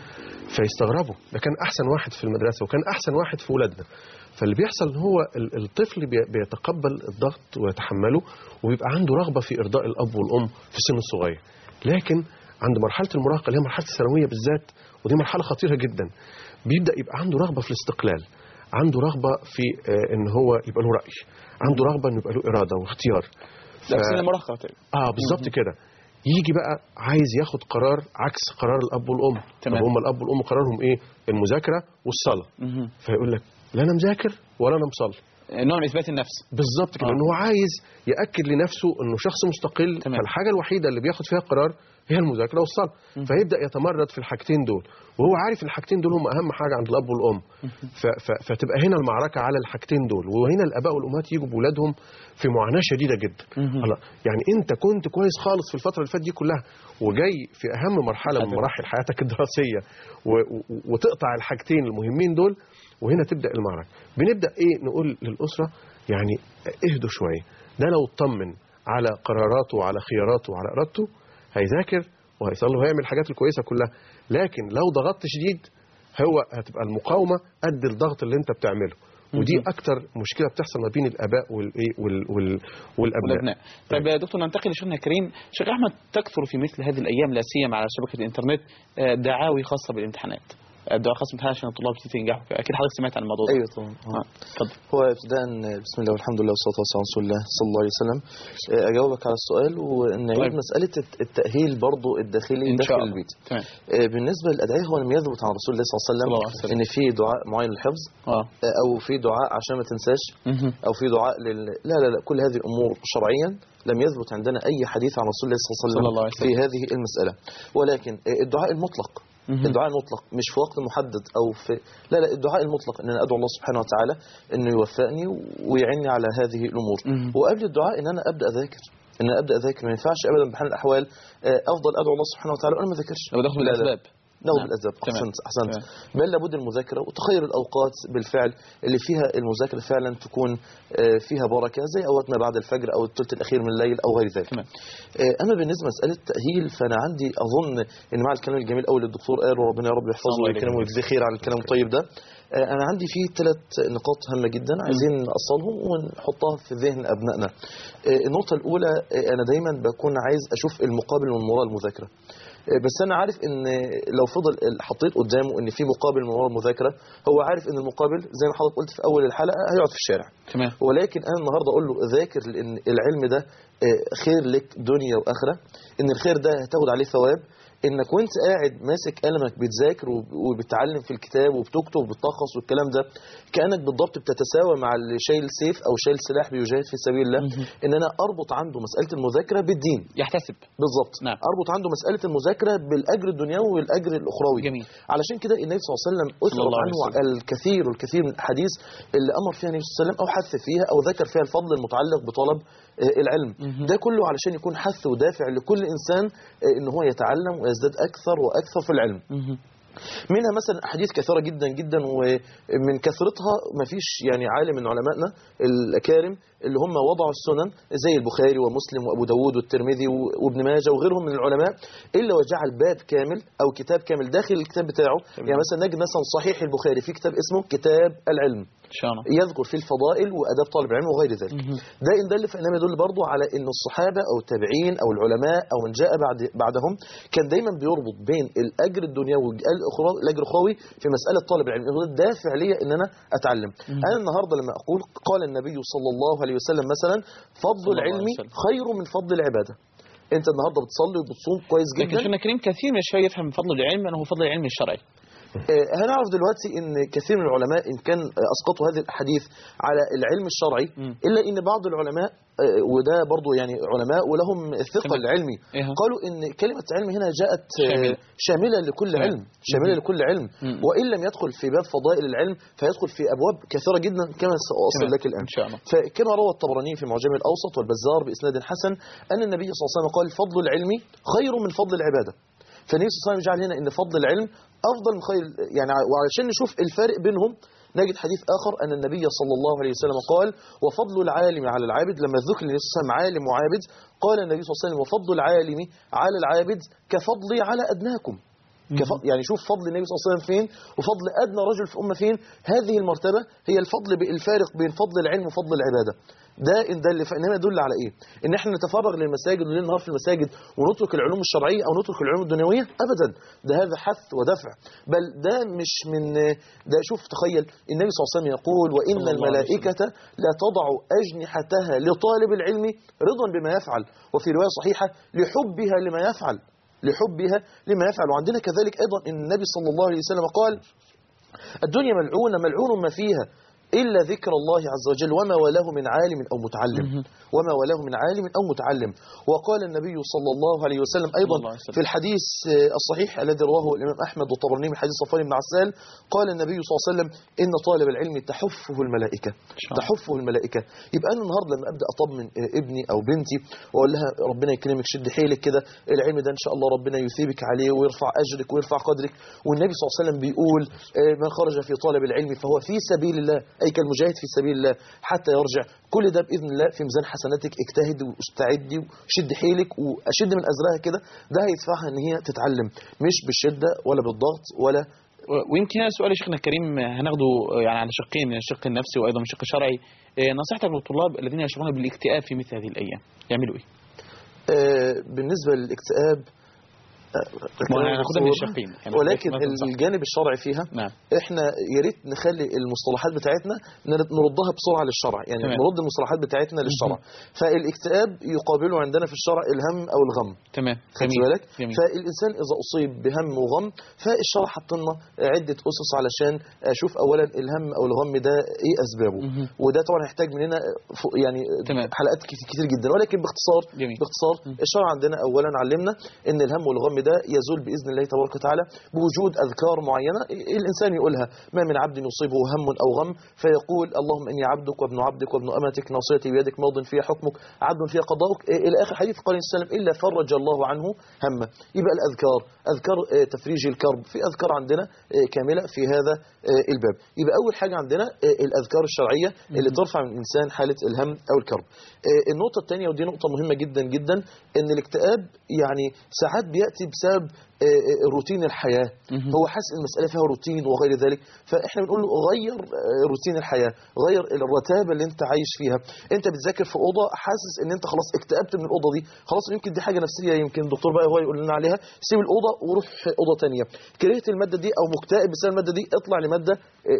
فيستغربوا ده كان احسن واحد في المدرسه وكان احسن واحد في ولادنا فاللي بيحصل ان هو ال- الطفل بي- بيتقبل الضغط ويتحمله وبيبقى عنده رغبه في ارضاء الاب والام في السن الصغير لكن عند مرحله المراهقه اللي هي مرحله الثانويه بالذات ودي مرحله خطيره جدا بيبدا يبقى عنده رغبه في الاستقلال عنده رغبه في آه، ان هو يبقى له راي عنده رغبه انه يبقى له اراده واختيار ده في ف- سن المراهقه تقريبا. اه بالظبط كده يجي بقى عايز ياخد قرار عكس قرار الاب والام تمام. طب هم الاب والام قرارهم ايه المذاكره والصلاه مهم. فيقول لك لا انا مذاكر ولا انا مصلي نوع من اثبات النفس بالظبط كده آه. لان هو عايز ياكد لنفسه انه شخص مستقل تمام. فالحاجه الوحيده اللي بياخد فيها قرار هي المذاكره والصلاه فيبدا يتمرد في الحاجتين دول وهو عارف الحاجتين دول هم اهم حاجه عند الاب والام ف ف فتبقى هنا المعركه على الحاجتين دول وهنا الاباء والامهات يجوا باولادهم في معاناه شديده جدا الله يعني انت كنت كويس خالص في الفتره اللي فاتت دي كلها وجاي في اهم مرحله من حاضر. مراحل حياتك الدراسيه و و وتقطع الحاجتين المهمين دول وهنا تبدا المعركه بنبدا ايه نقول للاسره يعني اهدوا شويه ده لو اطمن على قراراته وعلى خياراته وعلى ارادته هيذاكر وهيصلي وهيعمل الحاجات الكويسه كلها لكن لو ضغطت شديد هو هتبقى المقاومه قد الضغط اللي انت بتعمله ودي اكتر مشكله بتحصل ما بين الاباء والايه وال وال والابناء والابناء طيب يا دكتور ننتقل لشيخنا الكريم شيخ احمد تكثر في مثل هذه الايام لا سيما على شبكه الانترنت آه، دعاوي خاصه بالامتحانات الدعاء خاصه بالامتحانات عشان الطلاب تنجحوا اكيد حضرتك سمعت عن الموضوع ده ايوه طبعا آه. آه، اتفضل هو ابتداء بسم الله والحمد لله والصلاه والسلام على رسول الله صلى الله عليه وسلم آه، اجاوبك على السؤال ونعيد طيب. مساله الت- التاهيل برضو الداخلي ان شاء داخل الله البيت تمام آه، بالنسبه للادعيه هو لم يثبت عن رسول الله صلى الله صلى الله عليه عليه وسلم وسلم. ان في دعاء معين للحفظ اه آه، او في دعاء عشان ما تنساش مهم. او في دعاء لل... لا لا لا كل هذه الامور شرعيا لم يثبت عندنا اي حديث عن رسول الله صلى صلى الله الله عليه عليه وسلم في هذه المساله ولكن آه، الدعاء المطلق مهم. الدعاء المطلق مش في وقت محدد او في لا لا الدعاء المطلق ان انا ادعو الله سبحانه وتعالى انه يوفقني ويعني على هذه الامور مهم. وقبل الدعاء ان انا ابدا اذاكر ان انا ابدا اذاكر ما ينفعش ابدا بحال الاحوال آه، افضل ادعو الله سبحانه وتعالى وانا ما ذاكرش لو دخلوا لا لا. بالاسباب نوم نعم. بالاسباب تمام. احسنت احسنت تمام. بل لابد المذاكره وتخير الاوقات بالفعل اللي فيها المذاكره فعلا تكون آه، فيها بركه زي اوقات ما بعد الفجر او الثلث الاخير من الليل او غير ذلك تمام آه، اما بالنسبه لمساله التاهيل فانا عندي اظن ان مع الكلام الجميل قوي اللي الدكتور قال وربنا يا رب يحفظه الله ويكرمه يبارك ويجزيه خير على الكلام الطيب ده آه، انا عندي فيه ثلاث نقاط هامه جدا عايزين نأصلهم ونحطها في ذهن ابنائنا آه، النقطه الاولى آه، انا دايما بكون عايز اشوف المقابل من وراء المذاكره آه، بس انا عارف ان لو فضل حطيت قدامه ان في مقابل من وراء المذاكره هو عارف ان المقابل زي ما حضرتك قلت في اول الحلقه هيقعد في الشارع تمام ولكن انا النهارده اقول له ذاكر لان العلم ده آه، خير لك دنيا واخره ان الخير ده هتاخد عليه ثواب انك وانت قاعد ماسك قلمك بتذاكر وب- وبتعلم في الكتاب وبتكتب وبتلخص والكلام ده كانك بالضبط بتتساوى مع اللي شايل سيف او شايل سلاح بيجاهد في سبيل الله ان انا اربط عنده مساله المذاكره بالدين يحتسب بالظبط نعم. اربط عنده مساله المذاكره بالاجر الدنيوي والاجر الاخروي جميل. علشان كده النبي صلى الله عليه وسلم صلى اثرت الله عليه عنه وسلم. الكثير والكثير من الاحاديث اللي امر فيها النبي صلى الله عليه وسلم او حث فيها او ذكر فيها الفضل المتعلق بطلب آه، العلم ده كله علشان يكون حث ودافع لكل انسان آه، ان هو يتعلم ويزداد اكثر واكثر في العلم مهم. منها مثلا احاديث كثيره جدا جدا ومن كثرتها ما فيش يعني عالم من علمائنا الاكارم اللي هم وضعوا السنن زي البخاري ومسلم وابو داود والترمذي وابن ماجه وغيرهم من العلماء الا وجعل باب كامل او كتاب كامل داخل الكتاب بتاعه يعني مثلا نجد مثلا صحيح البخاري في كتاب اسمه كتاب العلم ان شاء الله يذكر فيه الفضائل واداب طالب العلم وغير ذلك مهم. ده ان دل فانما يدل برضه على ان الصحابه او التابعين او العلماء او من جاء بعد بعدهم كان دايما بيربط بين الاجر الدنيوي والأخرى- الاجر الاخروي في مساله طالب العلم هو ده دافع ليا ان انا اتعلم انا النهارده لما اقول قال النبي صلى الله عليه وسلم مثلا فضل صلى الله عليه العلم وسلم. خير من فضل العباده انت النهارده بتصلي وبتصوم كويس لكن جدا شيخنا الكريم كثير من الشباب يفهم فضل العلم انه فضل العلم الشرعي آه، هنعرف دلوقتي ان كثير من العلماء ان كان آه، اسقطوا هذه الاحاديث على العلم الشرعي مم. الا ان بعض العلماء آه، وده برضو يعني علماء ولهم الثقه تمام. العلمي إيه هو؟ قالوا ان كلمه علم هنا جاءت آه، شاملة. شامله لكل تمام. علم شامله مم. لكل علم مم. وان لم يدخل في باب فضائل العلم فيدخل في ابواب كثيره جدا كما ساصل تمام. لك الان ان شاء الله فكما روى الطبراني في معجم الاوسط والبزار باسناد حسن ان النبي صلى الله عليه وسلم قال فضل العلم خير من فضل العباده فالنبي صلى الله عليه وسلم جعل هنا ان فضل العلم افضل من خير يعني وعلشان نشوف الفارق بينهم نجد حديث اخر ان النبي صلى الله عليه وسلم قال وفضل العالم على العابد لما ذكر النبي صلى الله عليه وسلم عالم وعابد قال النبي صلى الله عليه وسلم وفضل العالم على العابد كفضلي على ادناكم كفضل يعني شوف فضل النبي صلى الله عليه وسلم فين وفضل ادنى رجل في الامه فين هذه المرتبه هي الفضل الفارق بين فضل العلم وفضل العباده ده ان دل فانما يدل على ايه ان احنا نتفرغ للمساجد وليل نهار في المساجد ونترك العلوم الشرعيه او نترك العلوم الدنيويه ابدا ده هذا حث ودفع بل ده مش من ده شوف تخيل النبي صلى الله عليه وسلم يقول صلى وان الله عليه الملائكه لا تضع اجنحتها لطالب العلم رضا بما يفعل وفي روايه صحيحه لحبها لما يفعل لحبها لما يفعل وعندنا كذلك أيضا إن النبي صلى الله عليه وسلم قال الدنيا ملعونة ملعون ما فيها إلا ذكر الله عز وجل وما ولاه من عالم أو متعلم وما ولاه من عالم أو متعلم وقال النبي صلى الله عليه وسلم أيضا الله عليه وسلم. في الحديث آه، الصحيح الذي رواه الإمام أحمد والطبراني من حديث صفوان بن عسال قال النبي صلى الله عليه وسلم إن طالب العلم تحفه الملائكة شاء الله. تحفه الملائكة يبقى أنا النهاردة لما أبدأ أطمن آه، ابني أو بنتي وأقول لها ربنا يكرمك شد حيلك كده العلم ده إن شاء الله ربنا يثيبك عليه ويرفع أجرك ويرفع قدرك والنبي صلى الله عليه وسلم بيقول آه، من خرج في طالب العلم فهو في سبيل الله أي كالمجاهد في سبيل الله حتى يرجع كل ده بإذن الله في ميزان حسناتك اجتهدي واستعدي وشد حيلك وأشد من أزرها كده ده هيدفعها إن هي تتعلم مش بالشدة ولا بالضغط ولا و- ويمكن هذا السؤال يا شيخنا الكريم هناخده يعني على شقين من الشق النفسي وايضا من الشق الشرعي إيه، نصيحتك للطلاب الذين يشعرون بالاكتئاب في مثل هذه الايام يعملوا ايه؟ آه، بالنسبة للاكتئاب آه، ما هناخدها من متصور. الشقين يعني ولكن ما تنصح. الجانب الشرعي فيها نعم احنا يا ريت نخلي المصطلحات بتاعتنا نر- نردها بسرعه للشرع يعني تمام. نرد المصطلحات بتاعتنا للشرع فالاكتئاب يقابله عندنا في الشرع الهم او الغم تمام خدت جميل بالك جميل فالانسان اذا اصيب بهم وغم فالشرع حط لنا عده اسس علشان اشوف اولا الهم او الغم ده ايه اسبابه مهم. وده طبعا هيحتاج مننا ف- يعني تمام. حلقات كت- كتير جدا ولكن باختصار جميل. باختصار الشرع عندنا اولا علمنا ان الهم والغم ده يزول باذن الله تبارك وتعالى بوجود اذكار معينه الانسان يقولها ما من عبد يصيبه هم او غم فيقول اللهم اني عبدك وابن عبدك وابن امتك ناصيتي بيدك ماض فيها حكمك عدل فيها قضاؤك إيه الى اخر حديث قال النبي صلى الله عليه وسلم الا فرج الله عنه همه يبقى الاذكار اذكار آه، تفريج الكرب في اذكار عندنا آه، كامله في هذا آه، الباب يبقى اول حاجه عندنا آه، الاذكار الشرعيه اللي ترفع من الانسان حاله الهم او الكرب آه، النقطه الثانيه ودي نقطه مهمه جدا جدا ان الاكتئاب يعني ساعات بياتي بسبب آه، آه، روتين الحياه مهم. هو حاسس ان المساله فيها روتين وغير ذلك فاحنا بنقول له غير آه، روتين الحياه غير الرتابه اللي انت عايش فيها انت بتذاكر في اوضه حاسس ان انت خلاص اكتئبت من الاوضه دي خلاص يمكن دي حاجه نفسيه يمكن الدكتور بقى هو يقول لنا عليها سيب الاوضه وروح اوضه ثانيه كرهت الماده دي او مكتئب بسبب الماده دي اطلع لماده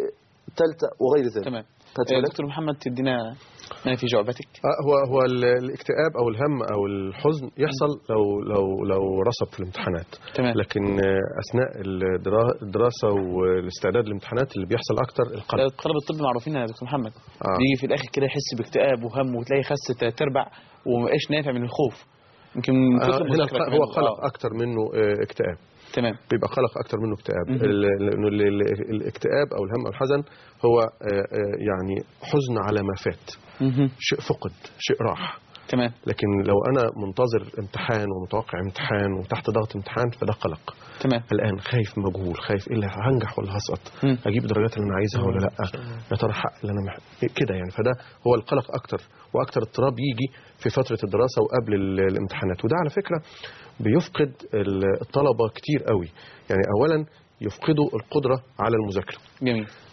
ثالثه وغير ذلك تمام خدت آه، بالك؟ دكتور محمد تدينا ما في جعبتك آه، هو هو ال- الاكتئاب او الهم او الحزن يحصل لو لو لو رسب في الامتحانات تمام لكن آه، اثناء الدرا- الدراسه والاستعداد للامتحانات اللي بيحصل اكتر القلق طلبة الطب معروفين يا دكتور محمد آه. بيجي في الاخر كده يحس باكتئاب وهم وتلاقي خس تلات ارباع ومبقاش نافع من الخوف يمكن من آه، كتر هنا المذاكرة الق- كمان. هو قلق آه، اكتر منه آه، اكتئاب تمام بيبقى قلق اكتر منه اكتئاب مهم. ال- لانه ال- ال- الاكتئاب او الهم او الحزن هو آه، آه، يعني حزن على ما فات مهم. شيء فقد شيء راح تمام لكن لو انا منتظر امتحان ومتوقع امتحان وتحت ضغط امتحان فده قلق تمام الان خايف مجهول خايف ايه اللي هنجح ولا هسقط مم. اجيب الدرجات اللي انا عايزها ولا لا يا ترى حق اللي انا مح... كده يعني فده هو القلق اكتر واكتر اضطراب يجي في فتره الدراسه وقبل ال- الامتحانات وده على فكره بيفقد ال- الطلبه كتير قوي يعني اولا يفقدوا القدره على المذاكره جميل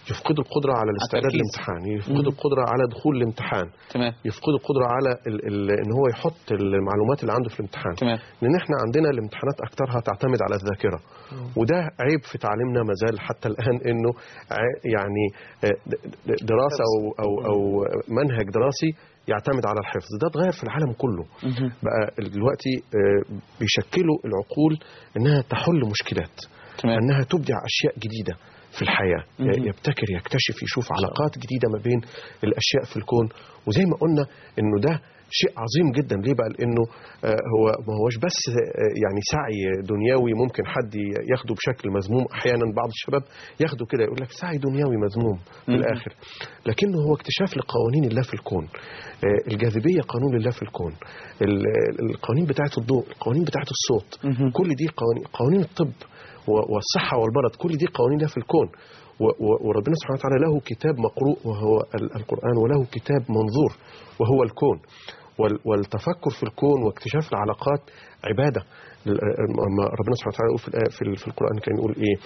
يفقدوا القدره على الاستعداد التركيز. للامتحان يفقدوا القدره على دخول الامتحان تمام يفقدوا القدره على ال ال ان هو يحط المعلومات اللي عنده في الامتحان تمام لان احنا عندنا الامتحانات اكثرها تعتمد على الذاكره وده عيب في تعليمنا ما زال حتى الان انه ع- يعني آه، د- د- دراسه او او او منهج دراسي يعتمد على الحفظ ده اتغير في العالم كله مهم. بقى دلوقتي آه، بيشكلوا العقول انها تحل مشكلات تمام انها تبدع اشياء جديده في الحياه مهم. يبتكر يكتشف يشوف علاقات جديده ما بين الاشياء في الكون وزي ما قلنا انه ده شيء عظيم جدا ليه بقى لانه آه، هو ما هوش بس آه، يعني سعي دنيوي ممكن حد ياخده بشكل مذموم احيانا بعض الشباب ياخده كده يقول لك سعي دنيوي مذموم في مهم. الاخر لكنه هو اكتشاف لقوانين الله في الكون آه، الجاذبيه قانون الله في الكون ال- القوانين بتاعه الضوء القوانين بتاعه الصوت مهم. كل دي قوانين قوانين الطب و- والصحة والمرض كل دي قوانين في الكون و- و- وربنا سبحانه وتعالى له كتاب مقروء وهو ال- القرآن وله كتاب منظور وهو الكون وال- والتفكر في الكون واكتشاف العلاقات عبادة ال- أما ربنا سبحانه وتعالى يقول في الآية- في ال- في القرآن كان يقول إيه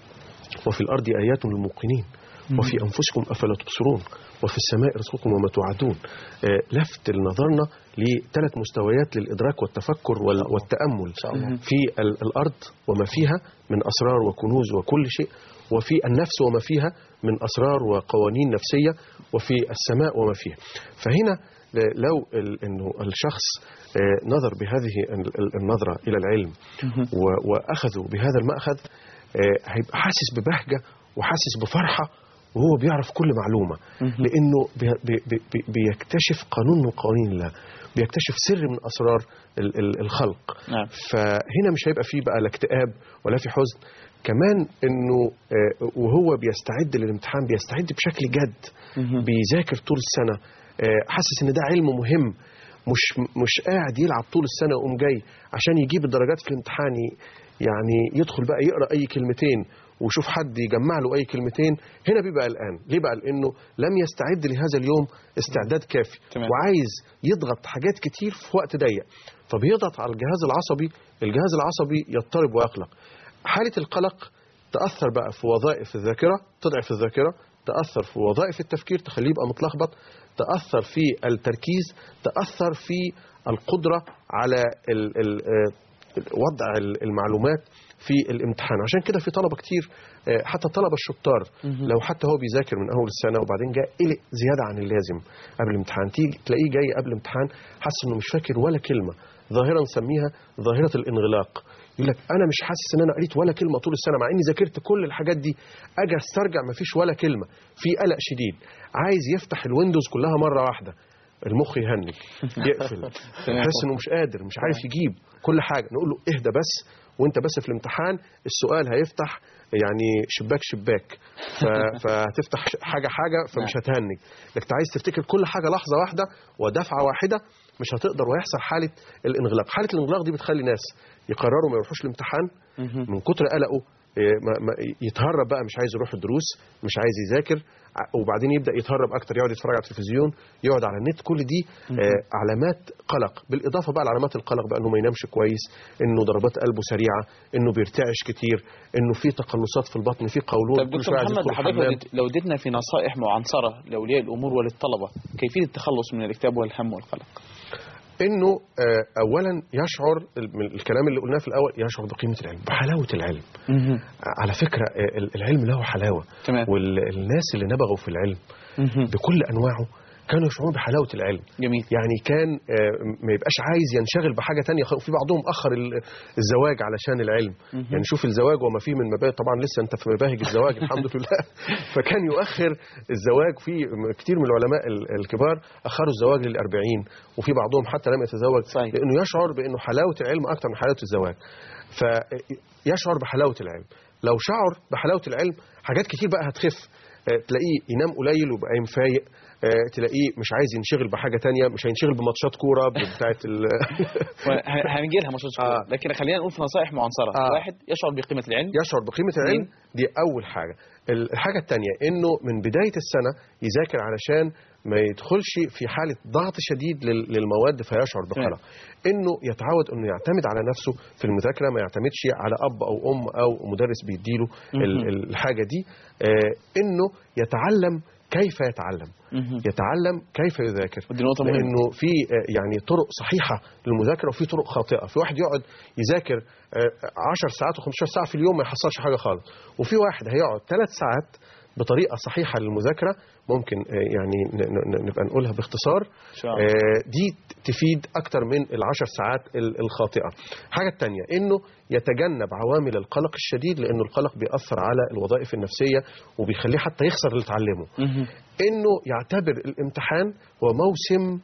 وفي الأرض آيات للموقنين وفي أنفسكم أفلا تبصرون وفي السماء رزقكم وما توعدون آه، لفت نظرنا لثلاث مستويات للإدراك والتفكر وال- والتأمل شاء الله. في ال- الأرض وما فيها من أسرار وكنوز وكل شيء وفي النفس وما فيها من أسرار وقوانين نفسية وفي السماء وما فيها فهنا ل- لو ال- انه الشخص آه، نظر بهذه ال- ال- النظرة إلى العلم و- وأخذوا بهذا المأخذ آه، هيبقى حاسس ببهجة وحاسس بفرحة وهو بيعرف كل معلومة لأنه بي- بي- بي- بي- بيكتشف قانون من قوانين الله بيكتشف سر من أسرار ال- ال- الخلق نعم فهنا مش هيبقى فيه بقى لا اكتئاب ولا في حزن كمان انه آه، وهو بيستعد للامتحان بيستعد بشكل جد مهم. بيذاكر طول السنه آه، حاسس ان ده علم مهم مش مش قاعد يلعب طول السنه ويقوم جاي عشان يجيب الدرجات في الامتحان ي- يعني يدخل بقى يقرا اي كلمتين ويشوف حد يجمع له اي كلمتين هنا بيبقى قلقان ليه بقى لانه لم يستعد لهذا اليوم استعداد كافي تمام. وعايز يضغط حاجات كتير في وقت ضيق فبيضغط على الجهاز العصبي الجهاز العصبي يضطرب ويقلق حالة القلق تأثر بقى في وظائف الذاكرة تضعف الذاكرة تأثر في وظائف التفكير تخليه يبقى متلخبط تأثر في التركيز تأثر في القدرة على ال ال آه، وضع ال- المعلومات في الامتحان عشان كده في طلبة كتير آه، حتى الطلبة الشطار لو حتى هو بيذاكر من أول السنة وبعدين جاء قلق زيادة عن اللازم قبل الامتحان تيجي تلاقيه جاي قبل الامتحان حاسس إنه مش فاكر ولا كلمة ظاهرة نسميها ظاهرة الانغلاق يقول لك انا مش حاسس ان انا قريت ولا كلمه طول السنه مع اني ذاكرت كل الحاجات دي اجي استرجع مفيش ولا كلمه في قلق شديد عايز يفتح الويندوز كلها مره واحده المخ يهنج يقفل يحس انه مش قادر مش عارف يجيب كل حاجه نقول له اهدى بس وانت بس في الامتحان السؤال هيفتح يعني شباك شباك ف- فهتفتح ش- حاجه حاجه فمش هتهنج لكن عايز تفتكر كل حاجه لحظه واحده ودفعه واحده مش هتقدر ويحصل حاله الانغلاق حاله الانغلاق دي بتخلي ناس يقرروا ما يروحوش الامتحان من كتر قلقه إيه، ما- ما- يتهرب بقى مش عايز يروح الدروس مش عايز يذاكر ع- وبعدين يبدا يتهرب اكتر يقعد يتفرج على التلفزيون يقعد على النت كل دي آه، علامات قلق بالاضافه بقى لعلامات القلق بقى انه ما ينامش كويس انه ضربات قلبه سريعه انه بيرتعش كتير انه في تقلصات في البطن في قولون طيب كل دكتور شوية عايز محمد يدخل حضرتك الحمام. لو اديت- لو اديتنا في نصائح معنصرة لأولياء الأمور وللطلبة كيفية التخلص من الاكتئاب والهم والقلق انه آه، اولا يشعر ال- من الكلام اللي قلناه في الاول يشعر بقيمه العلم بحلاوه العلم على فكره آه، ال- العلم له حلاوه تمام. والناس اللي نبغوا في العلم بكل انواعه كانوا يشعرون بحلاوه العلم جميل يعني كان آه، ما يبقاش عايز ينشغل بحاجه تانية خ- في بعضهم اخر ال- الزواج علشان العلم يعني شوف الزواج وما فيه من مباهج طبعا لسه انت في مباهج الزواج الحمد لله فكان يؤخر الزواج في م- كتير من العلماء ال- الكبار اخروا الزواج للأربعين وفي بعضهم حتى لم يتزوج صحيح. لانه يشعر بانه حلاوه العلم اكتر من حلاوه الزواج فيشعر بحلاوه العلم لو شعر بحلاوه العلم حاجات كتير بقى هتخف آه، تلاقيه ينام قليل ويبقى قايم فايق آه، تلاقيه مش عايز ينشغل بحاجه تانية مش هينشغل بماتشات كوره بتاعت ال... هنجي لها ماتشات آه. آه. لكن خلينا نقول في نصائح معنصرة آه. واحد يشعر بقيمة العلم يشعر بقيمه العلم دي اول حاجه الحاجه الثانيه انه من بدايه السنه يذاكر علشان ما يدخلش في حاله ضغط شديد لل- للمواد فيشعر بقلق انه يتعود انه يعتمد على نفسه في المذاكره ما يعتمدش على اب او ام او مدرس بيديله ال- ال- الحاجه دي آه، انه يتعلم كيف يتعلم مهم. يتعلم كيف يذاكر ودي نقطة مهمة. لانه في آه، يعني طرق صحيحه للمذاكره وفي طرق خاطئه في واحد يقعد يذاكر آه، 10 ساعات و15 ساعه في اليوم ما يحصلش حاجه خالص وفي واحد هيقعد 3 ساعات بطريقه صحيحه للمذاكره ممكن آه، يعني ن- ن- نبقى نقولها باختصار شاء الله. آه، دي تفيد اكتر من العشر ساعات ال- الخاطئه الحاجه الثانيه انه يتجنب عوامل القلق الشديد لانه القلق بيأثر على الوظائف النفسيه وبيخليه حتى يخسر اللي اتعلمه مهم. انه يعتبر الامتحان هو موسم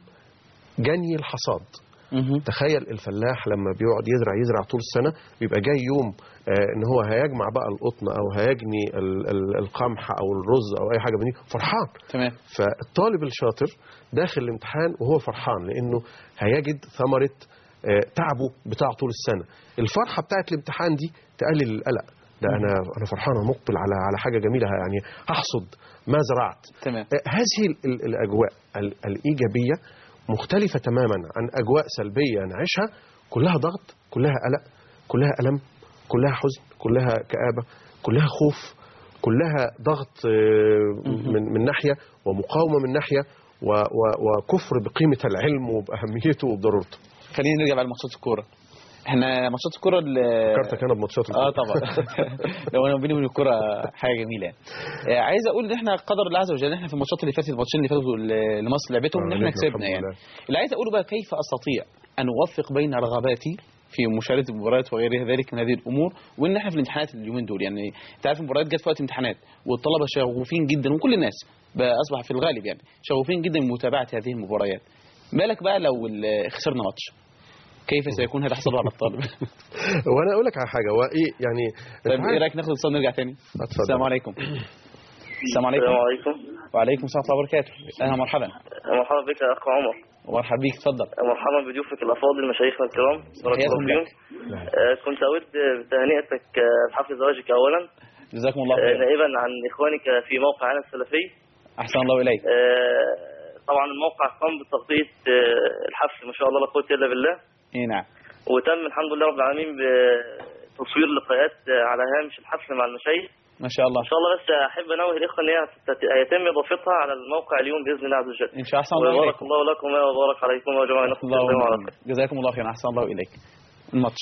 جني الحصاد مهم. تخيل الفلاح لما بيقعد يزرع يزرع طول السنه بيبقى جاي يوم آه، ان هو هيجمع بقى القطن او هيجني ال- ال- القمح او الرز او اي حاجه من دي فرحان تمام فالطالب الشاطر داخل الامتحان وهو فرحان لانه هيجد ثمره آه، تعبه بتاع طول السنه الفرحه بتاعت الامتحان دي تقلل القلق ده انا انا فرحان أنا مقبل على على حاجه جميله يعني هحصد ما زرعت تمام آه، هذه ال- ال- الاجواء ال- الايجابيه مختلفه تماما عن اجواء سلبيه نعيشها كلها ضغط كلها قلق كلها الم كلها حزن كلها كابه كلها خوف كلها ضغط آه، من من ناحيه ومقاومه من ناحيه و- و- وكفر بقيمه العلم وباهميته وبضرورته خلينا نرجع بقى لماتشات الكورة احنا ماتشات الكورة ال- فكرتك انا بماتشات اه الكورة. طبعا لو انا بيني وبين الكوره حاجه جميله يعني آه، عايز اقول ان احنا قدر الله عز وجل ان احنا في الماتشات اللي فاتت الماتشين اللي فاتوا اللي مصر لعبتهم ان آه، احنا نجم الحمد كسبنا يعني لله. اللي عايز اقوله بقى كيف استطيع ان اوفق بين رغباتي في مشاهده المباريات وغير ذلك من هذه الامور وان احنا في الامتحانات اليومين دول يعني انت عارف المباريات جت في وقت امتحانات والطلبه شغوفين جدا وكل الناس بقى اصبح في الغالب يعني شغوفين جدا بمتابعه هذه المباريات بالك بقى لو ال- خسرنا ماتش كيف سيكون هذا حصل على الطالب وانا اقول لك على حاجه هو ايه يعني طيب أنت ايه عارف- رايك ناخد اتصال نرجع تاني اتفضل. السلام عليكم السلام عليكم السلام عليكم وعليكم السلام ورحمه الله وبركاته اهلا مرحبا مرحبا بك يا اخ عمر مرحبا بيك اتفضل مرحبا بضيوفك الافاضل مشايخنا الكرام بارك حياكم الله الله. فيهم آه، كنت اود بتهنئتك آه، بحفل زواجك اولا جزاكم الله آه، خير نائبا عن اخوانك في موقع انا السلفي احسن الله اليك آه، طبعا الموقع قام بتغطيه آه، الحفل ما شاء الله لا قوه الا بالله اي نعم وتم الحمد لله رب العالمين بتصوير لقاءات آه، على هامش الحفل مع المشايخ ما شاء الله ان شاء الله بس احب انوه الاخوه ان هي هتت- هيتم اضافتها على الموقع اليوم باذن الله عز وجل ان شاء الله احسن الله وبارك اليكم الله لكم وبارك عليكم وجمع أحسن نفسكم على الله خير جزاكم الله خيرا احسن الله اليك الماتش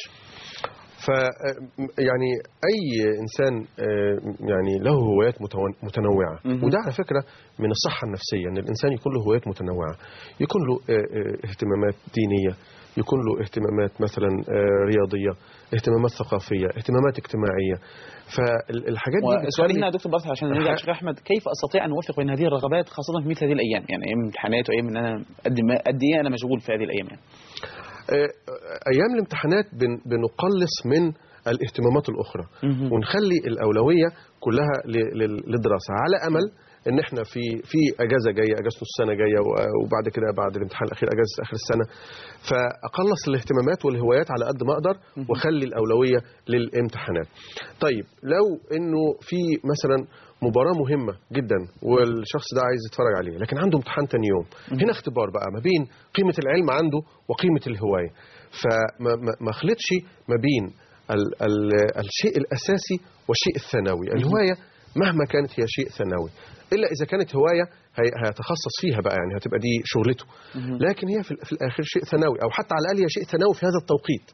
ف يعني اي انسان آه، يعني له هوايات متون- متنوعه مهم. وده على فكره من الصحه النفسيه ان الانسان يكون له هوايات متنوعه يكون له آه، آه، اهتمامات دينيه يكون له اهتمامات مثلا آه، رياضيه اهتمامات ثقافيه اهتمامات اجتماعيه فالحاجات دي وسؤالي بتخلي- هنا يا دكتور بس عشان نرجع للشيخ احمد كيف استطيع ان اوفق بين هذه الرغبات خاصه في مثل هذه الايام يعني ايام الامتحانات وايام ان انا قد ما قد ايه انا مشغول في هذه الايام يعني آه، ايام الامتحانات بن- بنقلص من الاهتمامات الاخرى مهم. ونخلي الاولويه كلها ل- لل- للدراسه على امل ان احنا في في اجازه جايه اجازه نص سنه جايه و- وبعد كده بعد الامتحان الاخير اجازه اخر السنه فاقلص الاهتمامات والهوايات على قد ما اقدر واخلي الاولويه للامتحانات. طيب لو انه في مثلا مباراه مهمه جدا والشخص ده عايز يتفرج عليه لكن عنده امتحان تاني يوم هنا اختبار بقى ما بين قيمه العلم عنده وقيمه الهوايه فما ما- ما خلطش ما بين ال ال الشيء الاساسي والشيء الثانوي الهوايه مهما كانت هي شيء ثانوي الا اذا كانت هوايه هي- هيتخصص فيها بقى يعني هتبقى دي شغلته لكن هي في, ال- في الاخر شيء ثانوي او حتى على الاقل هي شيء ثانوي في هذا التوقيت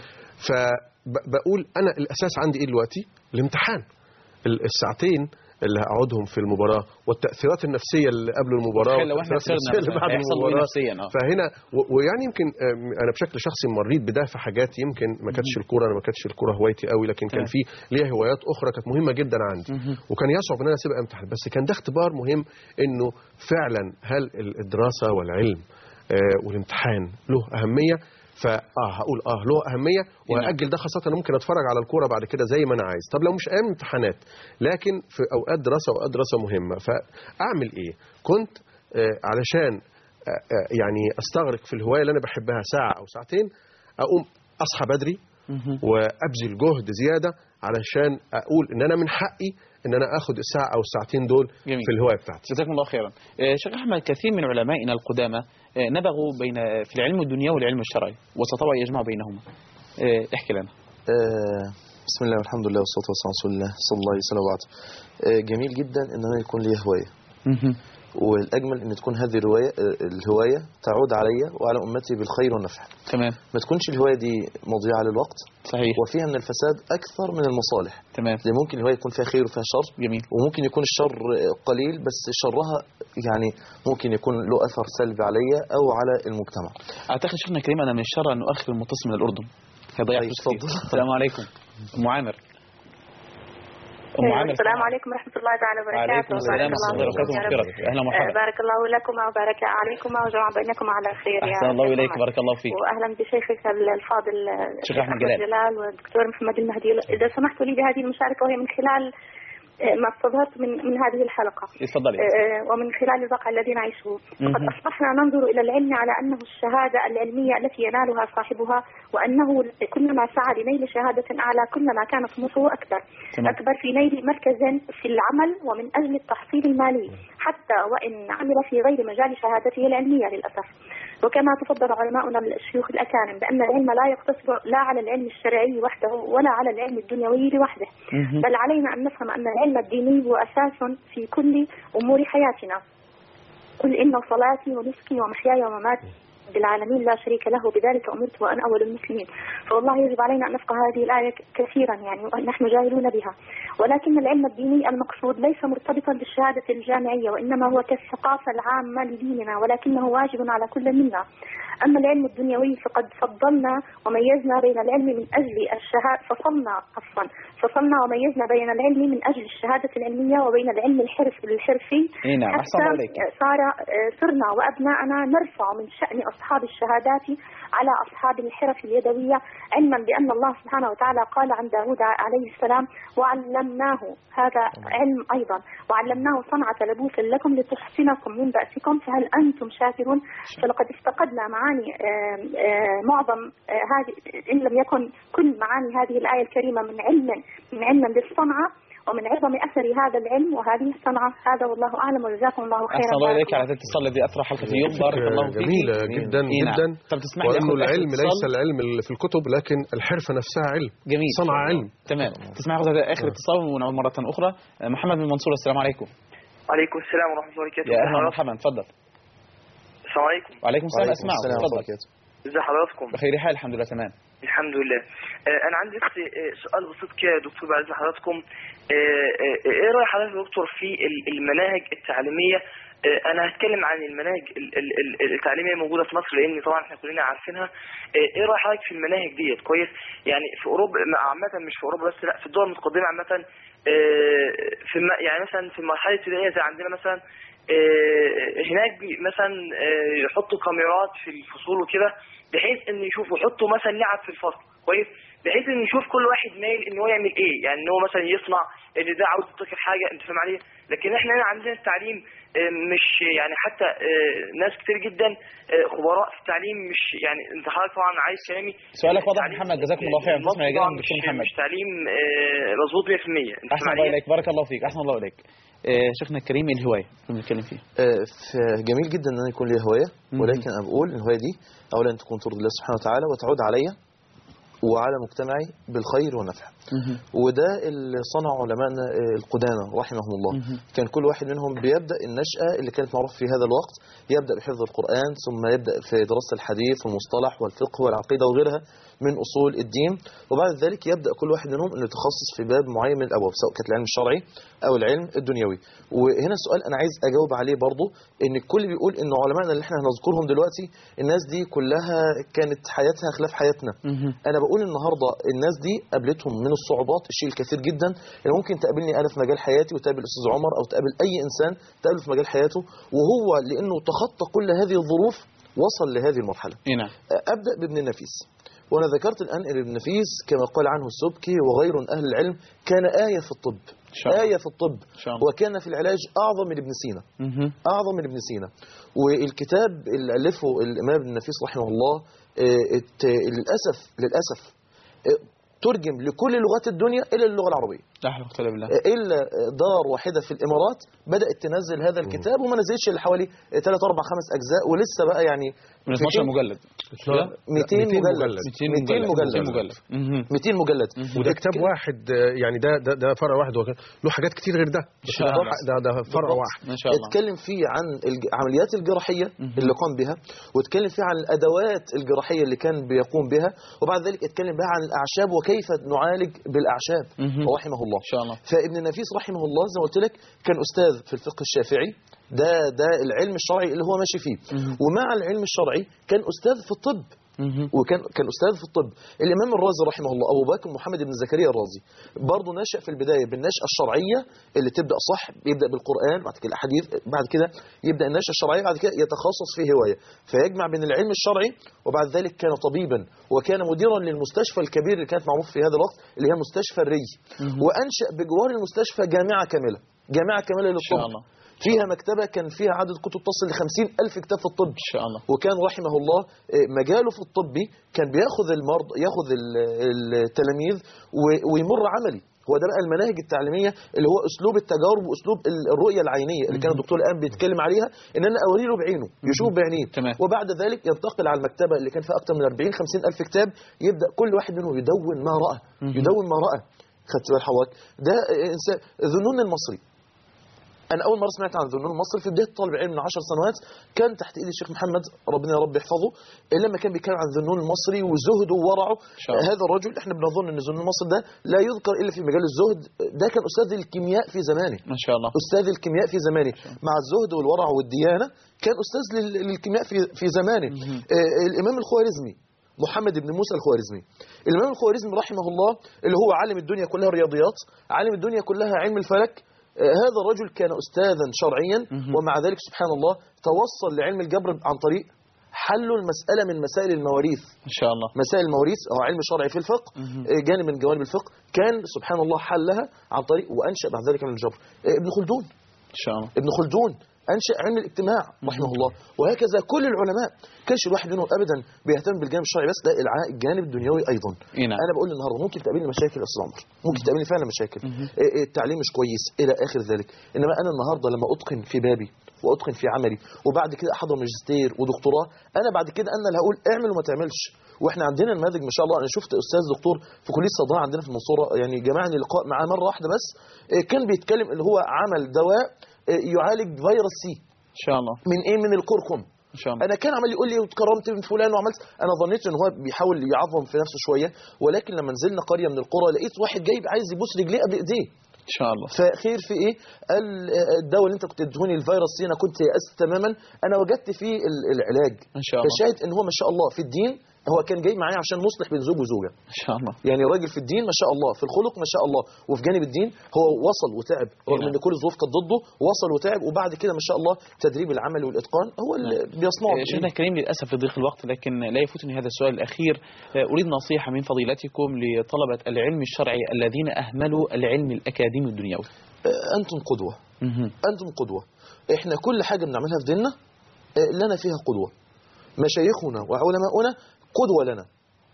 فبقول انا الاساس عندي ايه دلوقتي الامتحان ال- الساعتين اللي هقعدهم في المباراه والتاثيرات النفسيه اللي قبل المباراه تخيل لو احنا والتأثيرات خسرنا النفسية اللي بعد هيحصل المباراه ايه نفسيا اه فهنا و- ويعني يمكن آم، انا بشكل شخصي مريت بده في حاجات يمكن ما كانتش الكوره انا ما كانتش الكوره هوايتي قوي لكن كان تمام. في ليا هوايات اخرى كانت مهمه جدا عندي وكان يصعب ان انا اسيبها امتحان بس كان ده اختبار مهم انه فعلا هل ال- الدراسه والعلم آه، والامتحان له اهميه فاه هقول اه له اهميه واجل ده خاصه انا ممكن اتفرج على الكوره بعد كده زي ما انا عايز طب لو مش ايام امتحانات لكن في اوقات دراسه واوقات دراسه مهمه فاعمل ايه كنت آه، علشان آه، آه، يعني استغرق في الهوايه اللي انا بحبها ساعه او ساعتين اقوم اصحى بدري وابذل جهد زياده علشان اقول ان انا من حقي ان انا اخد الساعه او الساعتين دول جميل. في الهوايه بتاعتي جزاكم الله خيرا آه، شيخ أحمد كثير من علمائنا القدامى آه، نبغوا بين في العلم الدنيوي والعلم الشرعي واستطاعوا أن يجمعوا بينهما آه، احكي لنا آه، بسم الله والحمد لله والصلاة والسلام على رسول الله صلى الله عليه وسلم وبعد آه، جميل جدا ان انا يكون لي هواية والاجمل ان تكون هذه الرواية آه، الهواية تعود علي وعلى امتي بالخير والنفع تمام ما تكونش الهواية دي مضيعة للوقت صحيح وفيها من الفساد اكثر من المصالح تمام لان ممكن الهواية يكون فيها خير وفيها شر جميل وممكن يكون الشر آه، قليل بس شرها يعني ممكن يكون له اثر سلبي عليا او على المجتمع أعتقد شيخنا الكريم أنا من الشر أن أؤخر المتصل من الأردن هيضيع طيب، فلوس كتير. اتفضل. السلام عليكم أم عامر أم عامر السلام عليكم ورحمة الله تعالى وبركاته وعليكم السلام بارك ورحمة الله الله وبركاته فيكم يا رب. ومغفرته أهلا آه، ومرحبا بارك الله لكم وبارك عليكم وجمع بينكم على خير يا أحسن الله شيخ إليك محمد. بارك الله فيك واهلا بشيخك الفاضل شيخ أحمد جلال. جلال والدكتور محمد المهدي اذا سمحتوا لي بهذه المشاركه وهي من خلال آه، ما استظهرت من من هذه الحلقه اتفضلي آه، ومن خلال الواقع الذي نعيشه فقد مهم. أصبحنا ننظر إلى العلم على أنه الشهادة العلمية التي ينالها صاحبها وأنه كلما سعى لنيل شهادة أعلى كلما كان طموحه أكبر تمام. أكبر في نيل مركز في العمل ومن أجل التحصيل المالي حتى وإن عمل في غير مجال شهادته العلمية للأسف وكما تفضل علماؤنا الشيوخ الأكارم بأن العلم لا يقتصر لا على العلم الشرعي وحده ولا على العلم الدنيوي لوحده مهم. بل علينا أن نفهم أن العلم الديني هو أساس في كل أمور حياتنا قل إن صلاتي ونسكي ومحياي ومماتي بالعالمين لا شريك له بذلك أمرت وأنا أول المسلمين فوالله يجب علينا أن نفقه هذه الآية كثيرا يعني ونحن جاهلون بها ولكن العلم الديني المقصود ليس مرتبطا بالشهادة الجامعية وإنما هو كالثقافة العامة لديننا ولكنه واجب على كل منا أما العلم الدنيوي فقد فضلنا وميزنا بين العلم من أجل الشهادة فصلنا عفوا فصلنا وميزنا بين العلم من أجل الشهادة العلمية وبين العلم الحرف الحرفي إي نعم أحسن الله إليك صار صرنا وأبناءنا نرفع من شأن أصحاب الشهادات على أصحاب الحرف اليدوية علما بأن الله سبحانه وتعالى قال عن داود عليه السلام وعلمناه هذا علم أيضا وعلمناه صنعة لبوس لكم لتحسنكم من بأسكم فهل أنتم شاكرون فلقد افتقدنا معاني آه، آه، معظم آه، هذه إن لم يكن كل معاني هذه الآية الكريمة من علم من علم بالصنعة ومن عظم أثر هذا العلم وهذه الصنعة هذا والله أعلم وجزاكم الله خيرا أحسن الله بارك إليك على هذا الاتصال الذي أثرى حلقة اليوم بارك الله فيك جميلة جدا إي نعم. جدا طب تسمح لي وانه أخذ آخر العلم اتصال؟ ليس العلم اللي في الكتب لكن الحرفه نفسها علم جميل صنع علم تمام تسمح لي أخذ آخر اتصال ونعود مرة أخرى آه، محمد من المنصورة السلام عليكم وعليكم السلام ورحمة الله وبركاته يا أهلا ومرحبا تفضل السلام عليكم وعليكم السلام وعليكم أسمع السلام ورحمة الله تفضل وبركاته ازي حضراتكم بخير حال الحمد لله تمام الحمد لله آه، انا عندي بس آه، سؤال بسيط كده يا دكتور بعد إذن حضراتكم آه، آه، ايه راي حضرتك يا دكتور في ال- المناهج التعليميه آه، انا هتكلم عن المناهج ال- ال- ال- التعليميه الموجوده في مصر لان طبعا احنا كلنا عارفينها آه، ايه راي حضرتك في المناهج ديت كويس يعني في اوروبا عامه مش في اوروبا بس لا في الدول المتقدمه عامه آه، في الم- يعني مثلا في المرحله الابتدائيه زي عندنا مثلا آه، هناك بي- مثلا آه، يحطوا كاميرات في الفصول وكده بحيث ان يشوفوا يحطوا مثلا لعب في الفصل كويس بحيث ان يشوف كل واحد مايل ان هو يعمل ايه يعني ان هو مثلا يصنع ان ده عاوز يبتكر حاجه انت فاهم عليه لكن احنا هنا عندنا التعليم آه، مش يعني حتى آه، ناس كتير جدا آه، خبراء في التعليم مش يعني انت حضرتك طبعا عايز كلامي سؤالك واضح التعليم- محمد جزاكم الله خيرا تسمع يا طبعاً جناب مش دكتور محمد مش تعليم آه، مظبوط 100% انت أحسن فاهم الله عليه إليك بارك الله فيك أحسن الله إليك آه، شيخنا الكريم إيه الهواية اللي بنتكلم فيها آه، ف- جميل جدا ان انا يكون لي هوايه مهم. ولكن انا بقول ان الهوايه دي اولا تكون ترضي الله سبحانه وتعالى وتعود عليا وعلى مجتمعي بالخير والنفع وده اللي صنع علمائنا آه، القدامى رحمهم الله مهم. كان كل واحد منهم بيبدا النشاه اللي كانت معروفه في هذا الوقت يبدا بحفظ القران ثم يبدا في دراسه الحديث والمصطلح والفقه والعقيده وغيرها من اصول الدين وبعد ذلك يبدا كل واحد منهم انه يتخصص في باب معين من الابواب سواء كانت العلم الشرعي او العلم الدنيوي وهنا السؤال انا عايز اجاوب عليه برضه ان الكل بيقول ان علمائنا اللي احنا هنذكرهم دلوقتي الناس دي كلها كانت حياتها خلاف حياتنا انا بقول النهارده الناس دي قابلتهم من الصعوبات الشيء الكثير جدا اللي ممكن تقابلني انا في مجال حياتي وتقابل الاستاذ عمر او تقابل اي انسان تقابله في مجال حياته وهو لانه تخطى كل هذه الظروف وصل لهذه المرحله إيه نعم ابدا بابن النفيس وانا ذكرت الان ان ابن النفيس كما قال عنه السبكي وغير من اهل العلم كان ايه في الطب إن شاء الله. ايه في الطب إن شاء الله وكان في العلاج اعظم من ابن سينا مهم. اعظم من ابن سينا والكتاب اللي الفه الامام ابن النفيس رحمه الله آه، ات- للاسف للاسف آه، ترجم لكل لغات الدنيا الا اللغه العربيه لا حول ولا قوة إلا بالله الا دار واحده في الامارات بدات تنزل هذا الكتاب وما نزلش الا حوالي 3 4 5 اجزاء ولسه بقى يعني من في 12 حين- مجلد 200 200 مجلد 200 200 مجلد 200 مجلد مهم. 200 مجلد وده كتاب واحد آه، يعني ده ده, ده فرع واحد وكان له حاجات كتير غير ده بس شاء ده, الله. ده, ده فرع بالضبط. واحد ما شاء الله اتكلم فيه عن العمليات الجراحية اللي قام بها واتكلم فيه عن الأدوات الجراحية اللي كان بيقوم بها وبعد ذلك اتكلم بها عن الأعشاب وكيف نعالج بالأعشاب مهم. رحمه الله إن شاء الله فابن النفيس رحمه الله زي ما قلت لك كان أستاذ في الفقه الشافعي ده ده العلم الشرعي اللي هو ماشي فيه ومع العلم الشرعي كان أستاذ في الطب مهم. وكان كان استاذ في الطب الامام الرازي رحمه الله ابو بكر محمد بن زكريا الرازي برضه نشا في البدايه بالنشاه الشرعيه اللي تبدا صح يبدا بالقران بعد كده الاحاديث بعد كده يبدا النشاه الشرعيه بعد كده يتخصص في هوايه فيجمع بين العلم الشرعي وبعد ذلك كان طبيبا وكان مديرا للمستشفى الكبير اللي كانت معروف في هذا الوقت اللي هي مستشفى الري وانشا بجوار المستشفى جامعه كامله جامعه كامله إن شاء للطب الله فيها مكتبه كان فيها عدد كتب تصل ل 50 الف كتاب في الطب إن شاء الله وكان رحمه الله آه، مجاله في الطب كان بياخذ المرض ياخذ ال- التلاميذ و- ويمر عملي هو ده بقى المناهج التعليميه اللي هو اسلوب التجارب واسلوب ال- الرؤيه العينيه اللي كان الدكتور الان بيتكلم عليها ان انا اوري له بعينه يشوف بعينيه تمام. وبعد ذلك ينتقل على المكتبه اللي كان فيها اكثر من 40 50 الف كتاب يبدا كل واحد منهم يدون ما راى يدون ما راى خدت بال حضرتك ده آه، انسان ذنون المصري انا اول مره سمعت عن ذنون المصري في بدايه طالب علم من 10 سنوات كان تحت ايد الشيخ محمد ربنا يا رب يحفظه لما كان بيتكلم عن ذنون المصري وزهده وورعه شاء الله. هذا الرجل احنا بنظن ان ذنون المصري ده لا يذكر الا في مجال الزهد ده كان استاذ الكيمياء في زمانه ما شاء الله استاذ الكيمياء في زمانه مع الزهد والورع والديانه كان استاذ لل- للكيمياء في في زمانه آه، الامام الخوارزمي محمد بن موسى الخوارزمي الامام الخوارزمي رحمه الله اللي هو عالم الدنيا كلها رياضيات عالم الدنيا كلها علم الفلك آه، هذا الرجل كان استاذا شرعيا ومع ذلك سبحان الله توصل لعلم الجبر عن طريق حلوا المساله من مسائل المواريث إن شاء الله مسائل المواريث هو علم شرعي في الفقه آه، جانب من جوانب الفقه كان سبحان الله حلها عن طريق وانشا بعد ذلك علم الجبر آه، ابن خلدون إن شاء الله ابن خلدون انشا علم الاجتماع رحمه الله وهكذا كل العلماء كانش الواحد منهم ابدا بيهتم بالجانب الشرعي بس لا الع- الجانب الدنيوي ايضا إي نعم. انا بقول النهارده ممكن تقابلني مشاكل يا استاذ عمر ممكن تقابلني فعلا مشاكل إيه إيه التعليم مش كويس الى اخر ذلك انما انا النهارده لما اتقن في بابي واتقن في عملي وبعد كده احضر ماجستير ودكتوراه انا بعد كده انا اللي هقول اعمل وما تعملش واحنا عندنا نماذج ما شاء الله انا شفت استاذ دكتور في كليه الصيدله عندنا في المنصوره يعني جمعني لقاء معاه مره واحده بس إيه كان بيتكلم اللي هو عمل دواء إيه يعالج فيروس سي إن شاء الله من ايه من الكركم إن شاء الله انا كان عمال يقول لي واتكرمت من فلان وعملت انا ظنيت ان هو بيحاول يعظم في نفسه شويه ولكن لما نزلنا قريه من القرى لقيت واحد جايب عايز يبوس رجليه بايديه إن شاء الله فخير في ايه قال آه، الدواء اللي انت كنت تدهوني الفيروس سي انا كنت يأست تماما انا وجدت فيه ال- العلاج إن شاء الله فشاهد ان هو ما شاء الله في الدين هو كان جاي معايا عشان نصلح بين زوج وزوجه إن شاء الله يعني راجل في الدين ما شاء الله في الخلق ما شاء الله وفي جانب الدين هو وصل وتعب رغم نعم. ان كل الظروف كانت ضده وصل وتعب وبعد كده ما شاء الله تدريب العمل والاتقان هو اللي بيصنعه آه، شيخنا الكريم للأسف لضيق الوقت لكن لا يفوتني هذا السؤال الأخير آه، أريد نصيحة من فضيلتكم لطلبة العلم الشرعي الذين أهملوا العلم الأكاديمي الدنيوي آه، انتم قدوه مهم. انتم قدوه احنا كل حاجه بنعملها في ديننا آه، لنا فيها قدوه مشايخنا وعلماؤنا قدوه لنا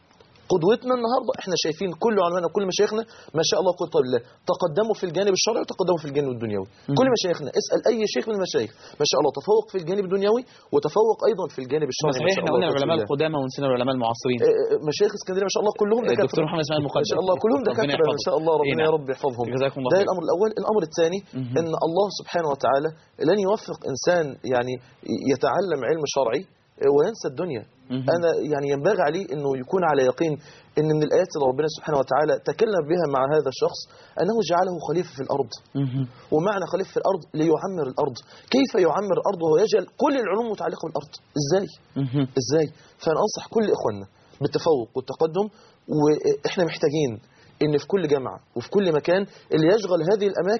قدوتنا النهارده احنا شايفين كل علمائنا وكل مشايخنا ما شاء الله قدوه بالله تقدموا في الجانب الشرعي وتقدموا في الجانب الدنيوي كل مشايخنا اسال اي شيخ من المشايخ ما شاء الله تفوق في الجانب الدنيوي وتفوق ايضا في الجانب الشرعي ما صحيح شاء احنا الله قلنا قدوة العلماء بالله. القدامى ونسينا العلماء المعاصرين آه، آه، مشايخ اسكندريه ما شاء الله كلهم دكاتره الدكتور محمد اسماعيل المقدم ما شاء الله كلهم ربنا دكاتره يحفظه. ما شاء الله إيه ربنا نعم. يا رب يحفظهم جزاكم الله ده خير. الامر الاول الامر الثاني مهم. ان الله سبحانه وتعالى لن يوفق انسان يعني يتعلم علم شرعي وينسى الدنيا مهم. انا يعني ينبغي عليه انه يكون على يقين ان من الايات اللي ربنا سبحانه وتعالى تكلم بها مع هذا الشخص انه جعله خليفه في الارض مهم. ومعنى خليفه في الارض ليعمر الارض كيف يعمر الارض وهو يجعل كل العلوم متعلقه بالارض ازاي مهم. ازاي فانا انصح كل اخواننا بالتفوق والتقدم واحنا محتاجين ان في كل جامعه وفي كل مكان اللي يشغل هذه الاماكن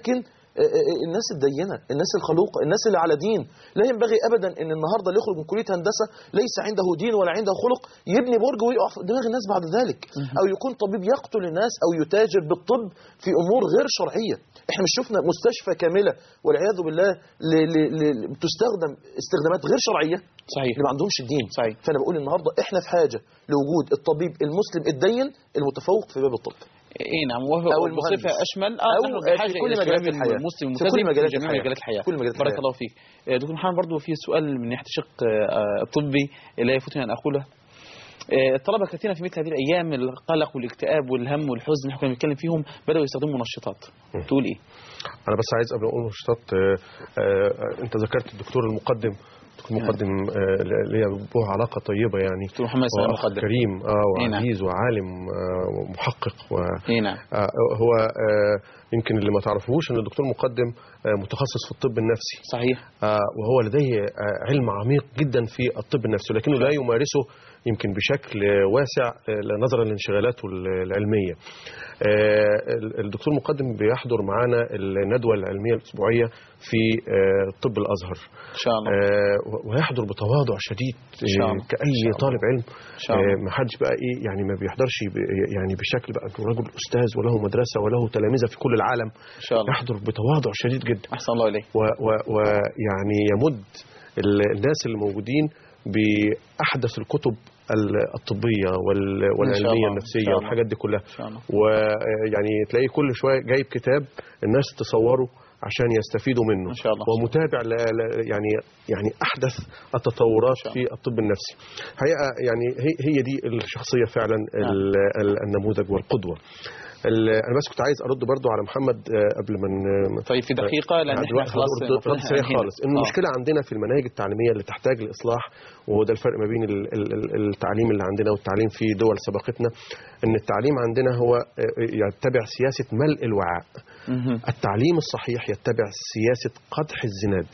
آه، آه، الناس الدينه الناس الخلوقه الناس اللي على دين لا ينبغي ابدا ان النهارده اللي يخرج من كليه هندسه ليس عنده دين ولا عنده خلق يبني برج ويقع في دماغ الناس بعد ذلك او يكون طبيب يقتل الناس او يتاجر بالطب في امور غير شرعيه احنا مش شفنا مستشفى كامله والعياذ بالله ل... ل... ل... تستخدم استخدامات غير شرعيه صحيح اللي ما عندهمش الدين صحيح. فانا بقول النهارده احنا في حاجه لوجود الطبيب المسلم الدين المتفوق في باب الطب اي نعم وهو أو بصفه المهندس. اشمل أو نحن بحاجة في كل إلى مجالات الشباب الحياة. المسلم في كل الملتزم مجالات في جميع الحياة. مجالات الحياه كل مجالات بارك الحياة. الله فيك آه، دكتور محمد برضه في سؤال من ناحيه الشق آه، الطبي لا يفوتني ان اقوله آه، الطلبه كثيرا في مثل هذه الايام القلق والاكتئاب والهم والحزن اللي احنا كنا بنتكلم فيهم بداوا يستخدموا منشطات تقول ايه؟ انا بس عايز قبل ما اقول نشاطات آه، آه، انت ذكرت الدكتور المقدم الدكتور المقدم آه، ليا به علاقه طيبه يعني دكتور محمد هو سلام أخ مقدم كريم اه إيه نعم. وعزيز وعالم آه، ومحقق و اي نعم آه، هو آه، يمكن اللي ما تعرفوش ان الدكتور مقدم آه، متخصص في الطب النفسي صحيح آه، وهو لديه آه، علم عميق جدا في الطب النفسي ولكنه لا يمارسه يمكن بشكل آه، واسع آه، نظرا لانشغالاته ال- العلميه. آه، ال- الدكتور مقدم بيحضر معانا الندوه العلميه الاسبوعيه في آه، طب الازهر. ان شاء الله آه، ويحضر بتواضع شديد إن شاء الله. آه، كأي إن شاء الله. طالب علم ان شاء الله آه، ما حدش بقى ايه يعني ما بيحضرش ب- يعني بشكل بقى إنه رجل استاذ وله مدرسه وله تلامذه في كل العالم ان شاء الله يحضر بتواضع شديد جدا احسن الله اليك ويعني يمد ال- الناس اللي موجودين باحدث الكتب ال- الطبيه وال- إن شاء والعلميه الله. إن النفسيه شاء الله. والحاجات دي كلها ان شاء الله ويعني تلاقي كل شويه جايب كتاب الناس تصوره عشان يستفيدوا منه ان شاء الله ومتابع ل... ل... يعني يعني احدث التطورات إن شاء في الطب النفسي حقيقه يعني هي هي دي الشخصيه فعلا ال... ال- النموذج والقدوه ال... انا بس كنت عايز ارد برضو على محمد آه، قبل ما ن- طيب في دقيقه لان بعد احنا وقت خلاص رد- المفروض رد سريع هننهي. خالص ان آه. المشكله عندنا في المناهج التعليميه اللي تحتاج لاصلاح وهو ده الفرق ما بين ال- ال- ال- التعليم اللي عندنا والتعليم في دول سبقتنا ان التعليم عندنا هو آه، يتبع سياسه ملء الوعاء مهم. التعليم الصحيح يتبع سياسه قدح الزناد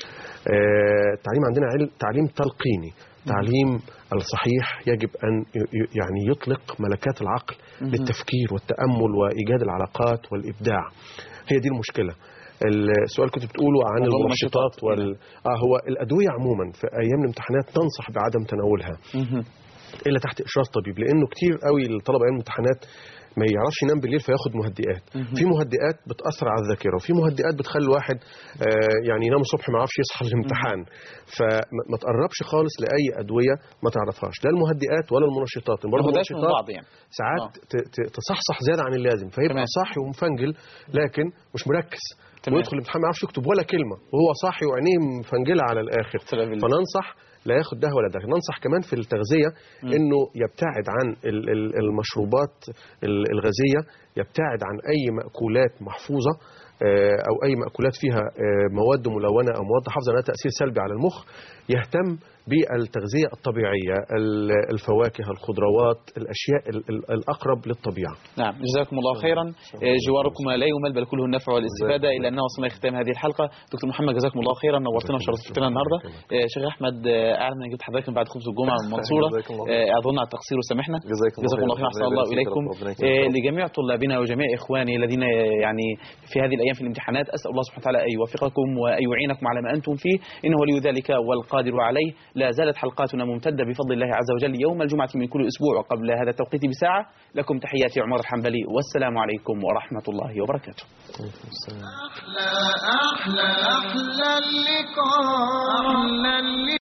آه، التعليم عندنا علم تعليم تلقيني تعليم الصحيح يجب ان ي- ي- يعني يطلق ملكات العقل للتفكير والتامل وايجاد العلاقات والابداع هي دي المشكله السؤال كنت بتقوله عن موضوع المنشطات المنشطات. وال... آه هو الادويه عموما في ايام الامتحانات تنصح بعدم تناولها مهم. الا تحت اشراف طبيب لانه كتير قوي الطلبه ايام الامتحانات ما يعرفش ينام بالليل فياخد مهدئات في مهدئات بتاثر على الذاكره وفي مهدئات بتخلي الواحد آه، يعني ينام الصبح ما يعرفش يصحى الامتحان فما ما تقربش خالص لاي ادويه ما تعرفهاش لا المهدئات ولا المنشطات ما برضه هو داش من المنشطات بعض يعني ساعات ت- ت- تصحصح زياده عن اللازم فيبقى تمام. صاحي ومفنجل لكن مش مركز تمام. ويدخل الامتحان ما يعرفش يكتب ولا كلمه وهو صاحي وعينيه مفنجله على الاخر سلام بالله. فننصح لا ياخد ده ولا ده ننصح كمان في التغذيه انه يبتعد عن ال- ال- المشروبات ال- الغازيه يبتعد عن اي ماكولات محفوظه آه، او اي ماكولات فيها آه، مواد ملونه او مواد حافظه لها تاثير سلبي على المخ يهتم بالتغذيه الطبيعيه ال- الفواكه الخضروات الاشياء ال- ال- الاقرب للطبيعه نعم جزاكم الله خيرا آه، جواركم لا يمل بل كله النفع والاستفاده الى ان وصلنا لختام هذه الحلقه دكتور محمد جزاكم الله خيرا نورتنا وشرفتنا النهارده آه، شيخ احمد آه، اعلم ان جبت حضرتك من بعد خبز الجمعه من المنصوره جزاكم الله آه، اعذرنا على التقصير وسامحنا جزاكم الله جزاكم الله خيرا خير. احسن الله ربنا يبارك اليكم فيك. ربنا يكرمك. آه، لجميع طلابنا وجميع اخواني الذين آه، يعني في هذه الايام في الامتحانات اسال الله سبحانه وتعالى ان يوفقكم وان يعينكم على ما انتم فيه انه ولي ذلك والقادر عليه لا زالت حلقاتنا ممتده بفضل الله عز وجل يوم الجمعه من كل اسبوع وقبل هذا التوقيت بساعه لكم تحياتي عمر الحنبلي والسلام عليكم ورحمه الله وبركاته أحلى أحلى أحلى اللقاء أحلى اللقاء